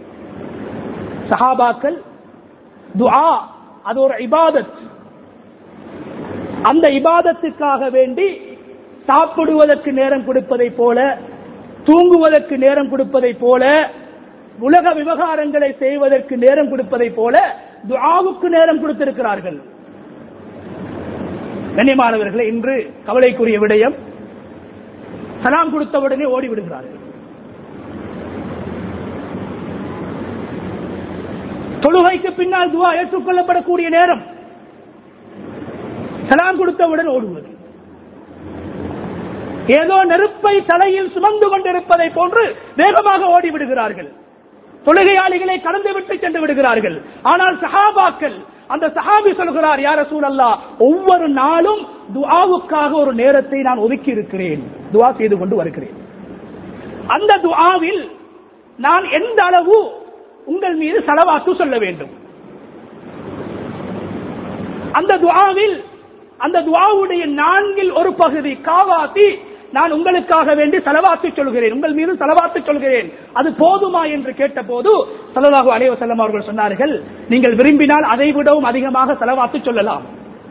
சஹாபாக்கள் துஆ அது ஒரு இபாதத் அந்த இபாதத்துக்காக வேண்டி சாப்பிடுவதற்கு நேரம் கொடுப்பதை போல தூங்குவதற்கு நேரம் கொடுப்பதை போல உலக விவகாரங்களை செய்வதற்கு நேரம் கொடுப்பதை போல துஆவுக்கு நேரம் கொடுத்திருக்கிறார்கள் கண்ணியமானவர்களே இன்று கவலைக்குரிய விடயம் சலாம் கொடுத்தவுடனே ஓடி விடுகிறார்கள் தொழுகைக்கு பின்னால் துவா ஏற்றுக்கொள்ளப்படக்கூடிய நேரம் சலாம் கொடுத்தவுடன் ஓடுவது ஏதோ நெருப்பை தலையில் சுமந்து கொண்டிருப்பதை போன்று வேகமாக ஓடி விடுகிறார்கள் தொழுகையாளிகளை கடந்து விட்டு சென்று விடுகிறார்கள் ஆனால் சஹாபாக்கள் அந்த சஹாபி சொல்கிறார் யார சூழல்லா ஒவ்வொரு நாளும் துஆவுக்காக ஒரு நேரத்தை நான் ஒதுக்கி இருக்கிறேன் துஆ செய்து கொண்டு வருகிறேன் அந்த துஆவில் நான் எந்த அளவு உங்கள் மீது செலவாக்கு சொல்ல வேண்டும் அந்த துஆவில் அந்த துஆவுடைய நான்கில் ஒரு பகுதி காவாத்தி நான் உங்களுக்காக வேண்டி செலவாத்து சொல்கிறேன் உங்கள் மீது செலவாத்து சொல்கிறேன் அது போதுமா என்று கேட்டபோது சல்லல்லாஹு அலைஹி வஸல்லம் அவர்கள் சொன்னார்கள் நீங்கள் விரும்பினால் அதை விடவும் அதிகமாக செலவாத்து சொல்லலாம்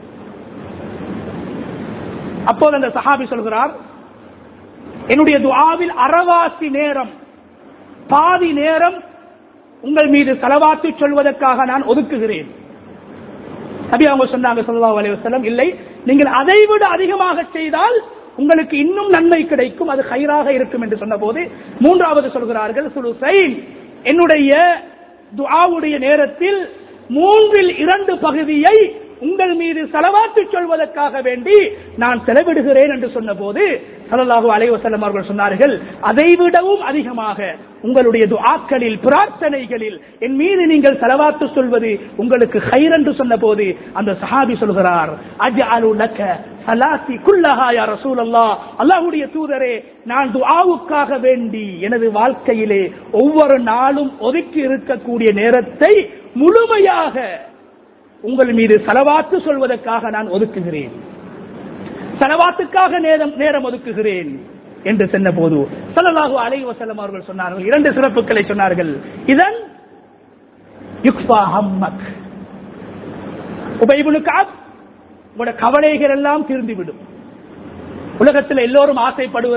அப்போது அந்த சஹாபி சொல்கிறார் என்னுடைய துஆவில் அறவாசி நேரம் பாதி நேரம் உங்கள் மீது செலவாத்து சொல்வதற்காக நான் ஒதுக்குகிறேன் நபி அவங்க சொன்னாங்க ஸல்லல்லாஹு அலைஹி வஸல்லம் இல்லை நீங்கள் அதை விட அதிகமாக செய்தால் உங்களுக்கு இன்னும் நன்மை கிடைக்கும் அது ஹைராக இருக்கும் என்று சொன்னபோது மூன்றாவது சொல்கிறார்கள் சுலுசைன் என்னுடைய துஆவுடைய நேரத்தில் மூன்றில் இரண்டு பகுதியை உங்கள் மீது செலவாத்து சொல்வதற்காக வேண்டி நான் செலவிடுகிறேன் என்று சொன்னபோது ஸல்லல்லாஹு அலைஹி வஸல்லம் அவர்கள் சொன்னார்கள் அதை விடவும் அதிகமாக உங்களுடைய துஆக்களில் பிரார்த்தனைகளில் என் மீது நீங்கள் செலவாத்து சொல்வது உங்களுக்கு ஹைர் என்று சொன்னபோது அந்த சஹாபி சொல்கிறார் அஜ்அலு லக்க சலாத்தி குல்லஹா யா ரசூலல்லாஹ் அல்லாஹ்வுடைய தூதரே நான் துஆவுக்காக வேண்டி எனது வாழ்க்கையிலே ஒவ்வொரு நாளும் ஒதுக்கி இருக்கக்கூடிய நேரத்தை முழுமையாக உங்கள் மீது செலவாத்து சொல்வதற்காக நான் ஒதுக்குகிறேன் செலவாத்துக்காக நேரம் நேரம் ஒதுக்குகிறேன் என்று சொன்ன போது சல்லல்லாஹு அலைஹி வஸல்லம் அவர்கள் சொன்னார்கள் இரண்டு சிறப்புகளை சொன்னார்கள் இதன் யுக்ஃபா ஹம்மக் உபைபுல் கஅப் உங்களோட கவலைகள் எல்லாம் தீர்ந்துவிடும் உலகத்தில் எல்லோரும் ஆசைப்படுவது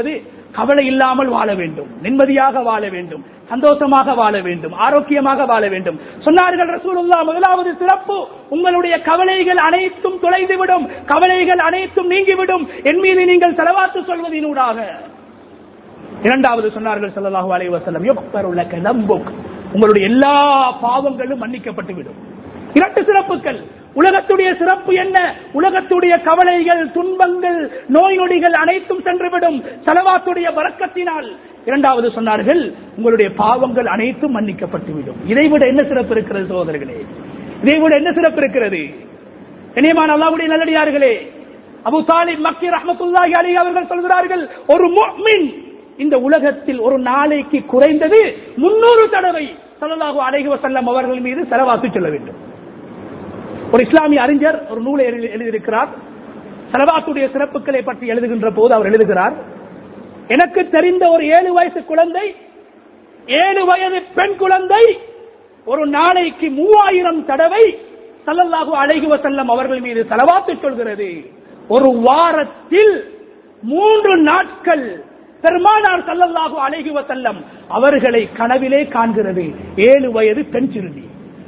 கவலை இல்லாமல் வாழ வேண்டும் நிம்மதியாக வாழ வேண்டும் சந்தோஷமாக வாழ வேண்டும் ஆரோக்கியமாக வாழ வேண்டும் சொன்னார்கள் ரசூலுல்லா முதலாவது சிறப்பு உங்களுடைய கவலைகள் அனைத்தும் தொலைந்துவிடும் கவலைகள் அனைத்தும் நீங்கிவிடும் என் மீது நீங்கள் செலவாத்து சொல்வதினூடாக இரண்டாவது சொன்னார்கள் ஸல்லல்லாஹு அலைஹி வஸல்லம் யுக்ஃபரு லக தம்புக் உங்களுடைய எல்லா பாவங்களும் மன்னிக்கப்பட்டு விடும் இரண்டு சிறப்புகள் உலகத்துடைய சிறப்பு என்ன உலகத்துடைய கவலைகள் துன்பங்கள் நோய் நொடிகள் அனைத்தும் சென்றுவிடும் செலவாத்துடைய வரக்கத்தினால் இரண்டாவது சொன்னார்கள் உங்களுடைய பாவங்கள் அனைத்தும் மன்னிக்கப்பட்டுவிடும் இதைவிட என்ன சிறப்பு இருக்கிறது சகோதரர்களே இதைவிட என்ன சிறப்பு இருக்கிறது கனியமான அல்லாவுடைய நல்லடியார்களே அபு தாலிப் மக்கி ரஹமத்துல்லாஹி அலி அவர்கள் சொல்கிறார்கள் ஒரு முஃமின் இந்த உலகத்தில் ஒரு நாளைக்கு குறைந்தது முன்னூறு தடவை ஸல்லல்லாஹு அலைஹி வஸல்லம் அவர்கள் மீது செலவாத்து சொல்ல வேண்டும் ஒரு இஸ்லாமிய அறிஞர் ஒரு நூலை எழுதி- எழுதியிருக்கிறார் செலவாத்துடைய சிறப்புகளை பற்றி எழுதுகின்ற போது அவர் எழுதுகிறார் எனக்கு தெரிந்த ஒரு ஏழு வயசு குழந்தை ஏழு வயது பெண் குழந்தை ஒரு நாளைக்கு மூவாயிரம் தடவை ஸல்லல்லாஹு அலைஹி வஸல்லம் அவர்கள் மீது செலவாத்து சொல்கிறது ஒரு வாரத்தில் மூன்று நாட்கள் பெருமானார் ஸல்லல்லாஹு அலைஹி வஸல்லம் அவர்களை கனவிலே காண்கிறது ஏழு வயது பெண் சிறுமி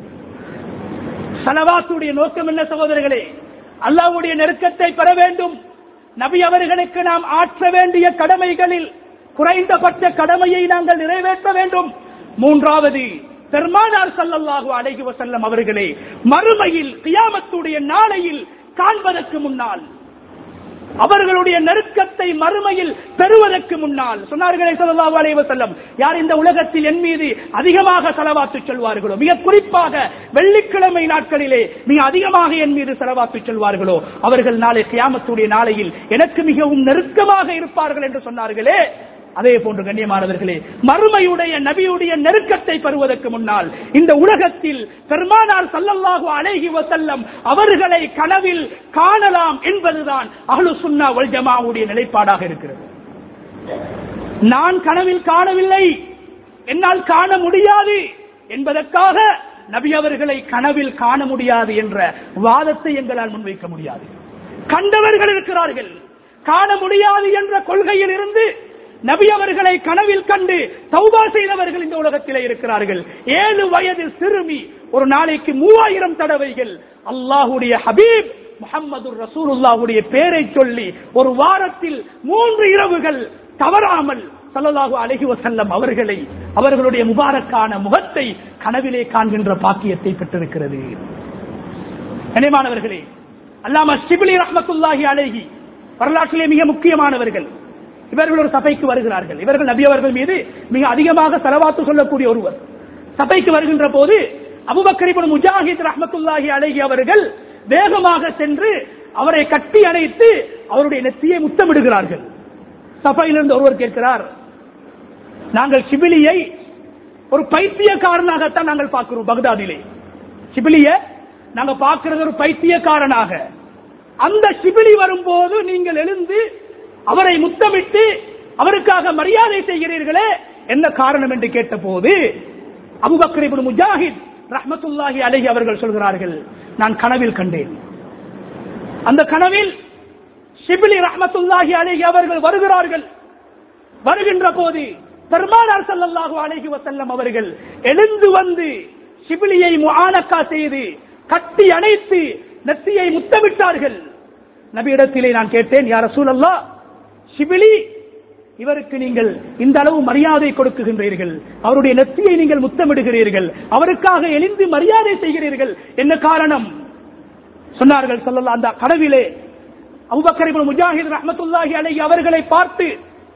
சலவாத்துடைய நோக்கம் என்ன சகோதரர்களே அல்லாஹ்வுடைய நெருக்கத்தை பெற வேண்டும் நபி அவர்களுக்கு நாம் ஆற்ற வேண்டிய கடமைகளில் குறைந்தபட்ச கடமையை நாங்கள் நிறைவேற்ற வேண்டும் மூன்றாவது பெருமானார் ஸல்லல்லாஹு அலைஹி வஸல்லம் அவர்களே மறுமையில் கியாமத்துடைய நாளையில் காண்பதற்கு முன்னால் அவர்களுடைய நெருக்கத்தை மறுமையில் பெறுவதற்கு முன்னால் சொன்னார்களே ஸல்லல்லாஹு அலைஹி வஸல்லம் யார் இந்த உலகத்தில் என் மீது அதிகமாக செலவாத்து சொல்வார்களோ மிக குறிப்பாக வெள்ளிக்கிழமை நாட்களிலே மிக அதிகமாக என் மீது செலவாத்து சொல்வார்களோ அவர்கள் நாளை கியாமத்துடைய நாளையில் எனக்கு மிகவும் நெருக்கமாக இருப்பார்கள் என்று சொன்னார்களே அதே போன்று கண்ணியமானவர்களே மறுமையுடைய நபியுடைய நெருக்கத்தை பெறுவதற்கு முன்னால் இந்த உலகத்தில் பெருமானார் ஸல்லல்லாஹு அலைஹி வஸல்லம் அவர்களை கனவில் காணலாம் என்பதுதான் அஹ்லு சுன்னா வல் ஜமாவுடைய நிலைப்பாடாக இருக்கிறது நான் கனவில் காணவில்லை என்னால் காண முடியாது என்பதற்காக நபி அவர்களை கனவில் காண முடியாது என்ற வாதத்தை எங்களால் முன்வைக்க முடியாது கண்டவர்கள் இருக்கிறார்கள் காண முடியாது என்ற கொள்கையில் இருந்து நபி அவர்களை கனவில் கண்டு தௌபா செய்தவர்கள் இந்த உலகத்திலே இருக்கிறார்கள் ஏழு வயது சிறுமி ஒரு நாளைக்கு மூவாயிரம் தடவைகள் அல்லாஹுடைய ஹபீப் முகமது ரசூலுல்லாஹுடைய பேரை சொல்லி ஒரு வாரத்தில் மூன்று இரவுகள் தவறாமல் ஸல்லல்லாஹு அலைஹி வஸல்லம் அவர்களை அவர்களுடைய முபாரக்கான முகத்தை கனவிலே காண்கின்ற பாக்கியத்தை பெற்றிருக்கிறது கனிமானவர்களே அல்லாம ஷிபிலி ரஹ்மத்துல்லாஹி அலைஹி வரலாற்றிலே மிக முக்கியமானவர்கள் இவர்கள் ஒரு சபைக்கு வருகிறார்கள் இவர்கள் நபி அவர்கள் மீது மிக அதிகமாக செலவாத்து சொல்லக்கூடிய ஒருவர் சபைக்கு வருகின்ற போது அபுபக்கரிபுன் முஜாஹித் ரஹ்மத்துல்லாஹி அலைஹி அவர்கள் வேகமாக சென்று அவரை கட்டி அணைத்து அவருடைய நெத்தியை முத்தமிடுகிறார்கள் சபையிலிருந்து ஒருவர் கேட்கிறார் நாங்கள் சிபிலியை ஒரு பைத்தியக்காரனாகத்தான் நாங்கள் பார்க்கிறோம் பக்தாதிலே சிபிலிய நாங்க பார்க்கிறது ஒரு பைத்தியக்காரனாக அந்த சிபிலி வரும்போது நீங்கள் எழுந்து அவரை முத்தமிட்டு அவருக்காக மரியாதை செய்கிறீர்களே என்ன காரணம் என்று கேட்டபோது அபுபக்கர் இப்னு முஜாஹித் ரஹ்மத்துல்லாஹி அலைஹி அவர்கள் சொல்கிறார்கள் நான் கனவில் கண்டேன் அந்த கனவில் ஷிபிலி ரஹ்மத்துல்லாஹி அலைஹி அவர்கள் வருகிறார்கள் வருகின்ற போது பெருமானார் ஸல்லல்லாஹு அலைஹி வஸல்லம் அவர்கள் எழுந்து வந்து ஷிபிலியை முஆனக்கா செய்து கட்டி அணைத்து நெத்தியை முத்தமிட்டார்கள் நபியிடத்திலே நான் கேட்டேன் யார் ரசூலல்லாஹ் ஷிபிலி இவருக்கு நீங்கள் இந்த அளவு மரியாதை கொடுக்குகின்றீர்கள் அவருடைய நெத்தியை நீங்கள் முத்தமிடுகிறீர்கள் அவருக்காக எழுந்து மரியாதை செய்கிறீர்கள் என்ன காரணம் சொன்னார்கள் சொல்லலாம் அந்த கனவிலே அபுபக்கர் இப்னு முஜாஹித் ரஹ்மத்துல்லாஹி அலைஹி அவர்களை பார்த்து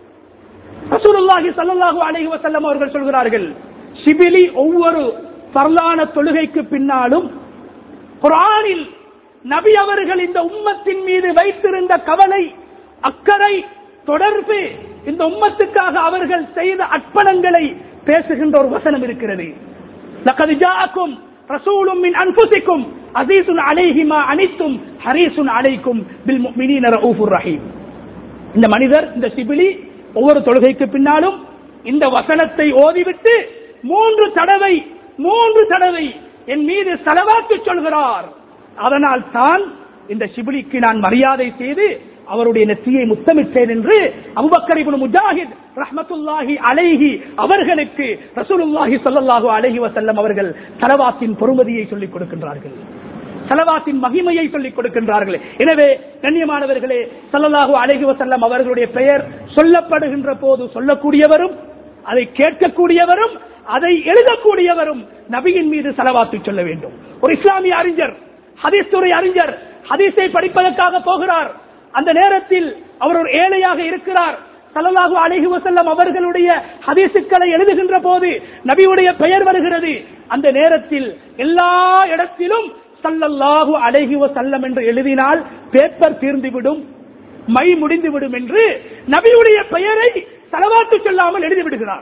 ரசூலுல்லாஹி ஸல்லல்லாஹு அலைஹி வஸல்லம் அவர்கள் சொல்கிறார்கள் ஷிபிலி ஒவ்வொரு பரலான தொழுகைக்கு பின்னாலும் குர்ஆனில் நபி அவர்கள் இந்த உம்மத்தின் மீது வைத்திருந்த கவலை அக்கறை தொடர்பு இந்த உம்மத்துக்காக அவர்கள் செய்த அர்ப்பணங்களை பேசுகின்ற ஒரு வசனம் இருக்கிறது لقد جاءكم رسول من انفسكم عزيز عليه ما عنتم حريص عليكم بالمؤمنين رؤوف رحيم இந்த மனிதர் இந்த சிபிலி ஒவ்வொரு தொழுகைக்கு பின்னாலும் இந்த வசனத்தை ஓதிவிட்டு மூன்று தடவை மூன்று தடவை என் மீது செலவாக்கு சொல்கிறார் அதனால் தான் இந்த சிபிலிக்கு நான் மரியாதை செய்து அவருடைய நெற்றியை முத்தமிட்டேன் என்று அபுபக்கர் இப்னு முஜாஹித் ரஹ்மத்துல்லாஹி அலைஹி அவர்களுக்கு ரசூலுல்லாஹி ஸல்லல்லாஹு அலைஹி வஸல்லம் அவர்கள் தலவாத்தின் பொறுமதியை சொல்லிக் கொடுக்கின்றார்கள் சலவாத்தின் மகிமையை சொல்லிக் கொடுக்கின்றார்கள் எனவே கண்ணியமானவர்களே ஸல்லல்லாஹு அலைஹி வஸல்லம் அவர்களுடைய பெயர் சொல்லப்படுகின்ற போது சொல்லக்கூடியவரும் அதை கேட்கக்கூடியவரும் அதை எழுதக்கூடியவரும் நபியின் மீது செலவாத்து சொல்ல வேண்டும் ஒரு இஸ்லாமிய அறிஞர் ஹதீஸ் துறை அறிஞர் ஹதீஸை படிப்பதற்காக போகிறார் அந்த நேரத்தில் அவர் ஒரு ஏழையாக இருக்கிறார் சல்லல்லாஹு அலைஹி வஸல்லம் அவர்களுடைய ஹதீசுக்களை எழுதுகின்ற போது நபியுடைய பெயர் வருகிறது அந்த நேரத்தில் எல்லா இடத்திலும் சல்லல்லாஹு அலைஹி வஸல்லம் என்று எழுதினால் பேப்பர் தீர்ந்துவிடும் மை முடிந்துவிடும் என்று நபியுடைய பெயரை செலவாத்து சொல்லாமல் எழுதி விடுகிறார்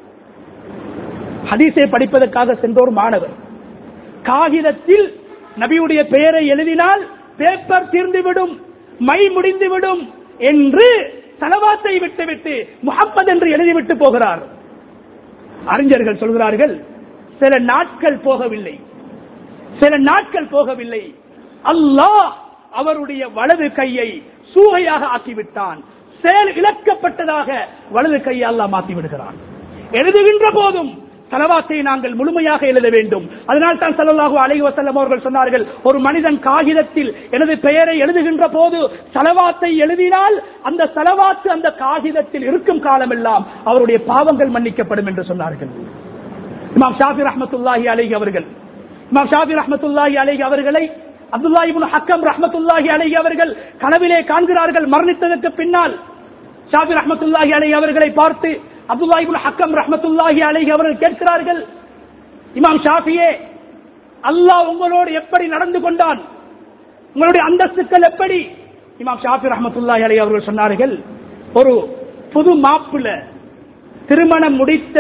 ஹதீஸை படிப்பதற்காக சென்றோர் மாணவர் காகிதத்தில் நபியுடைய பெயரை எழுதினால் பேப்பர் தீர்ந்துவிடும் மை முடிந்துவிடும் என்று தலவாத்தை விட்டுவிட்டு முகம்மது என்று எழுதிவிட்டு போகிறார் அறிஞர்கள் சொல்கிறார்கள் சில நாட்கள் போகவில்லை சில நாட்கள் போகவில்லை அல்லாஹ் அவருடைய வலது கையை சூகையாக ஆக்கிவிட்டான் செயல் இழக்கப்பட்டதாக வலது கையை அல்லாஹ் மாற்றி விடுகிறான் எழுதுகின்ற போதும் தலவாத்தை நாங்கள் முழுமையாக எழுத வேண்டும் அதனால் தான் சல்லல்லாஹு அலைஹி வஸல்லம் அவர்கள் சொன்னார்கள் ஒரு மனிதன் காகிதத்தில் எனது பெயரை எழுதுகின்ற போது சலவாத்தை எழுதினால் அந்த சலவாத்து அந்த காகிதத்தில் இருக்கும் காலமெல்லாம் அவருடைய பாவங்கள் மன்னிக்கப்படும் என்று சொன்னார்கள் இமாம் ஷாஃபி ரஹ்மத்துல்லாஹி அலைஹி அவர்கள் இமாம் ஷாஃபி ரஹ்மத்துல்லாஹி அலைஹி அவர்களை அப்துல்லா இப்னு ஹக்கம் ரஹ்மத்துல்லாஹி அலைஹி அவர்கள் கனவிலே காண்கிறார்கள் மரணித்ததற்கு பின்னால் ஷாஃபி ரஹ்மத்துல்லாஹி அலைஹி அவர்களை பார்த்து அப்துல்லா இப்னு ஹக்கம் ரஹ்மத்துல்லாஹி அலைஹி அவர்கள் கேட்கிறார்கள் இமாம் ஷாஃபியே அல்லாஹ் உங்களோடு எப்படி நடந்து கொண்டான் உங்களுடைய அந்தஸ்துக்கள் எப்படி இமாம் ஷாஃபி ரஹ்மத்துல்லாஹி அலைஹி அவர்கள் சொன்னார்கள் ஒரு புது மாப்பிள திருமணம் முடித்த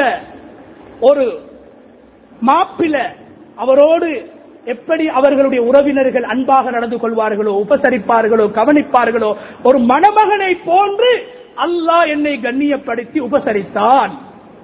ஒரு மாப்பிள அவரோடு எப்படி அவர்களுடைய உறவினர்கள் அன்பாக நடந்து கொள்வார்களோ உபசரிப்பார்களோ கவனிப்பார்களோ ஒரு மணமகனை போன்று அல்லாஹ் என்னை கண்ணியப்படுத்தி உபசரித்தான்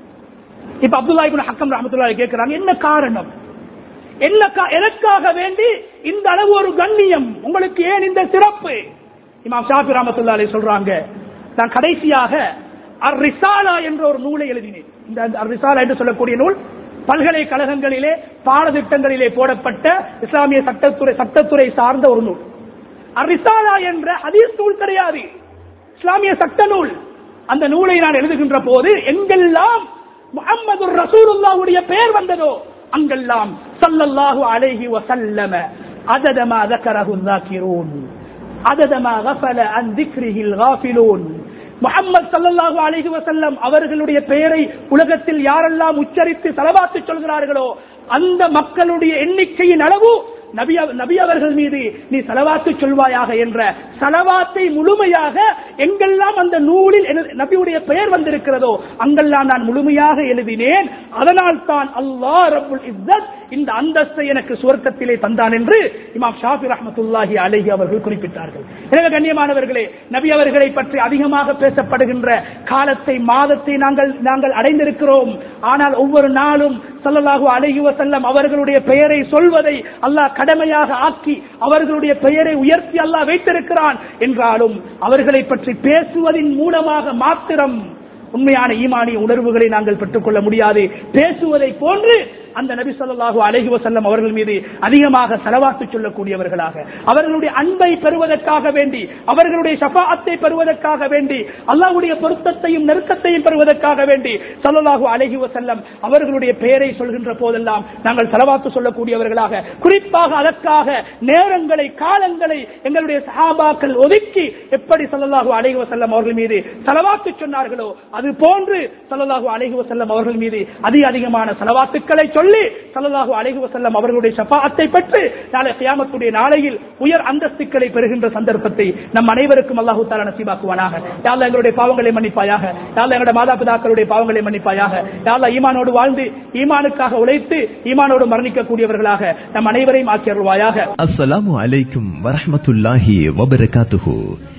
இப்ப அப்துல்லா இப்னு ஹக்கம் ரஹமத்துல்லாஹி கேட்கிறாங்க என்ன காரணம் என்ன கா- எதற்காக வேண்டி இந்த அளவு ஒரு கண்ணியம் உங்களுக்கு ஏன் இந்த சிறப்பு இமாம் ஷாஃபி ரஹமத்துல்லா அலைஹி சொல்றாங்க நான் கடைசியாக அர் ரிசாலா என்ற ஒரு நூலை எழுதினேன் இந்த அர் ரிசாலா என்று சொல்லக்கூடிய நூல் பல்கலைக்கழகங்களிலே பாடத்திட்டங்களிலே போடப்பட்ட இஸ்லாமிய சட்டத்துறை சட்டத்துறை சார்ந்த ஒரு நூல் அர் ரிசாலா என்ற ஹதீஸ் நூல் கிடையாது இஸ்லாமிய சட்ட நூல் அந்த நூலை நான் எழுதுகின்ற போது எங்கெல்லாம் முகமது ரசூலுல்லாவுடைய பெயர் வந்ததோ அங்கெல்லாம் சல்லல்லாஹு அலைஹி வஸல்லம அதத மா ذكره الذاكرون عدد ما غفل عن ذكره الغافلون முகம்மது சல்லல்லாஹு அலைஹி வஸல்லம் அவர்களுடைய பெயரை உலகத்தில் யாரெல்லாம் உச்சரித்து தலவாத்து சொல்கிறார்களோ அந்த மக்களுடைய எண்ணிக்கையின் அளவு நபி அவ- நபி அவர்கள் மீது நீ செலவாத்து சொல்வாயாக என்ற செலவாத்தை முழுமையாக எங்கெல்லாம் அந்த நூலில் எனது- நபியுடைய பெயர் வந்திருக்கிறதோ அங்கெல்லாம் நான் முழுமையாக எழுதினேன் அதனால் தான் அல்லாஹ் ரப்புல் இஸ்ஸத் இந்த அந்தஸ்தை எனக்கு சுவர்க்கத்திலே தந்தான் என்று இமாம் ஷாஃபி ரஹ்மத்துல்லாஹி அலைஹி அவர்கள் குறிப்பிட்டார்கள் எனவே கண்ணியமானவர்களே நபி அவர்களை பற்றி அதிகமாக பேசப்படுகின்ற காலத்தை மாதத்தை நாங்கள் நாங்கள் அடைந்திருக்கிறோம் ஆனால் ஒவ்வொரு நாளும் ஸல்லல்லாஹு அலைஹி வஸல்லம் அவர்களுடைய பெயரை சொல்வதை அல்லாஹ் கடமையாக ஆக்கி அவர்களுடைய பெயரை உயர்த்தி அல்லாஹ் வைத்திருக்கிறான் என்றாலும் அவர்களை பற்றி பேசுவதின் மூலமாக மாத்திரம் உண்மையான ஈமானிய உணர்வுகளை நாங்கள் பெற்றுக்கொள்ள முடியாது பேசுவதை போன்று அந்த நபி ஸல்லல்லாஹு அலைஹி வஸல்லம் அவர்கள் மீது அதிகமாக செலவாத்து சொல்லக்கூடியவர்களாக அவர்களுடைய அன்பை பெறுவதற்காக வேண்டி அவர்களுடைய ஷஃபாஅத்தை பெறுவதற்காக வேண்டி அல்லாஹ்வுடைய பொருத்தத்தையும் நெருக்கத்தையும் பெறுவதற்காக வேண்டி ஸல்லல்லாஹு அலைஹி வஸல்லம் அவர்களுடைய பெயரை சொல்கின்ற போதெல்லாம் நாங்கள் செலவாத்து சொல்லக்கூடியவர்களாக குறிப்பாக அதற்காக நேரங்களை காலங்களை எங்களுடைய சஹாபாக்கள் ஒதுக்கி எப்படி ஸல்லல்லாஹு அலைஹி வஸல்லம் அவர்கள் மீது செலவாத்து சொன்னார்களோ அது போன்று ஸல்லல்லாஹு அலைஹி வஸல்லம் அவர்கள் மீது அதிக அதிகமான செலவாத்துக்களை சொல்லி ஸல்லல்லாஹு அலைஹி வஸல்லம் அவர்களுடைய ஷஃபாஅத்தை பெற்று நாளை கியாமத்துடைய நாளையில் உயர் அந்தஸ்துக்களை பெறுகின்ற சந்தர்ப்பத்தை நம் அனைவருக்கும் அல்லாஹு தஆலா நசீபாக்குவானாக யா அல்லாஹ் எங்களுடைய பாவங்களை மன்னிப்பாயாக யா அல்லாஹ் எங்களுடைய மாதா பிதாக்களுடைய பாவங்களை மன்னிப்பாயாக யா அல்லாஹ் ஈமானோடு வாழ்ந்து ஈமானுக்காக உழைத்து ஈமானோடு மரணிக்கக்கூடியவர்களாக நம் அனைவரையும் ஆக்கி அருள்வாயாக அஸ்ஸலாமு அலைக்கும் வரஹ்மத்துல்லாஹி வபரகாத்துஹு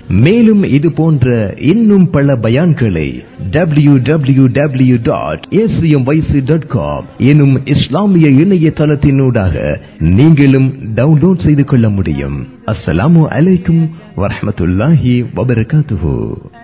மேலும் இது போன்ற இன்னும் பல பயான்களை W W W dot dot com எனும் இஸ்லாமிய இணையதளத்தினூடாக நீங்களும் டவுன்லோட் செய்து கொள்ள முடியும் அஸ்ஸலாமு அலைக்கும் வரஹ்மத்துல்லாஹி வபரகாத்துஹு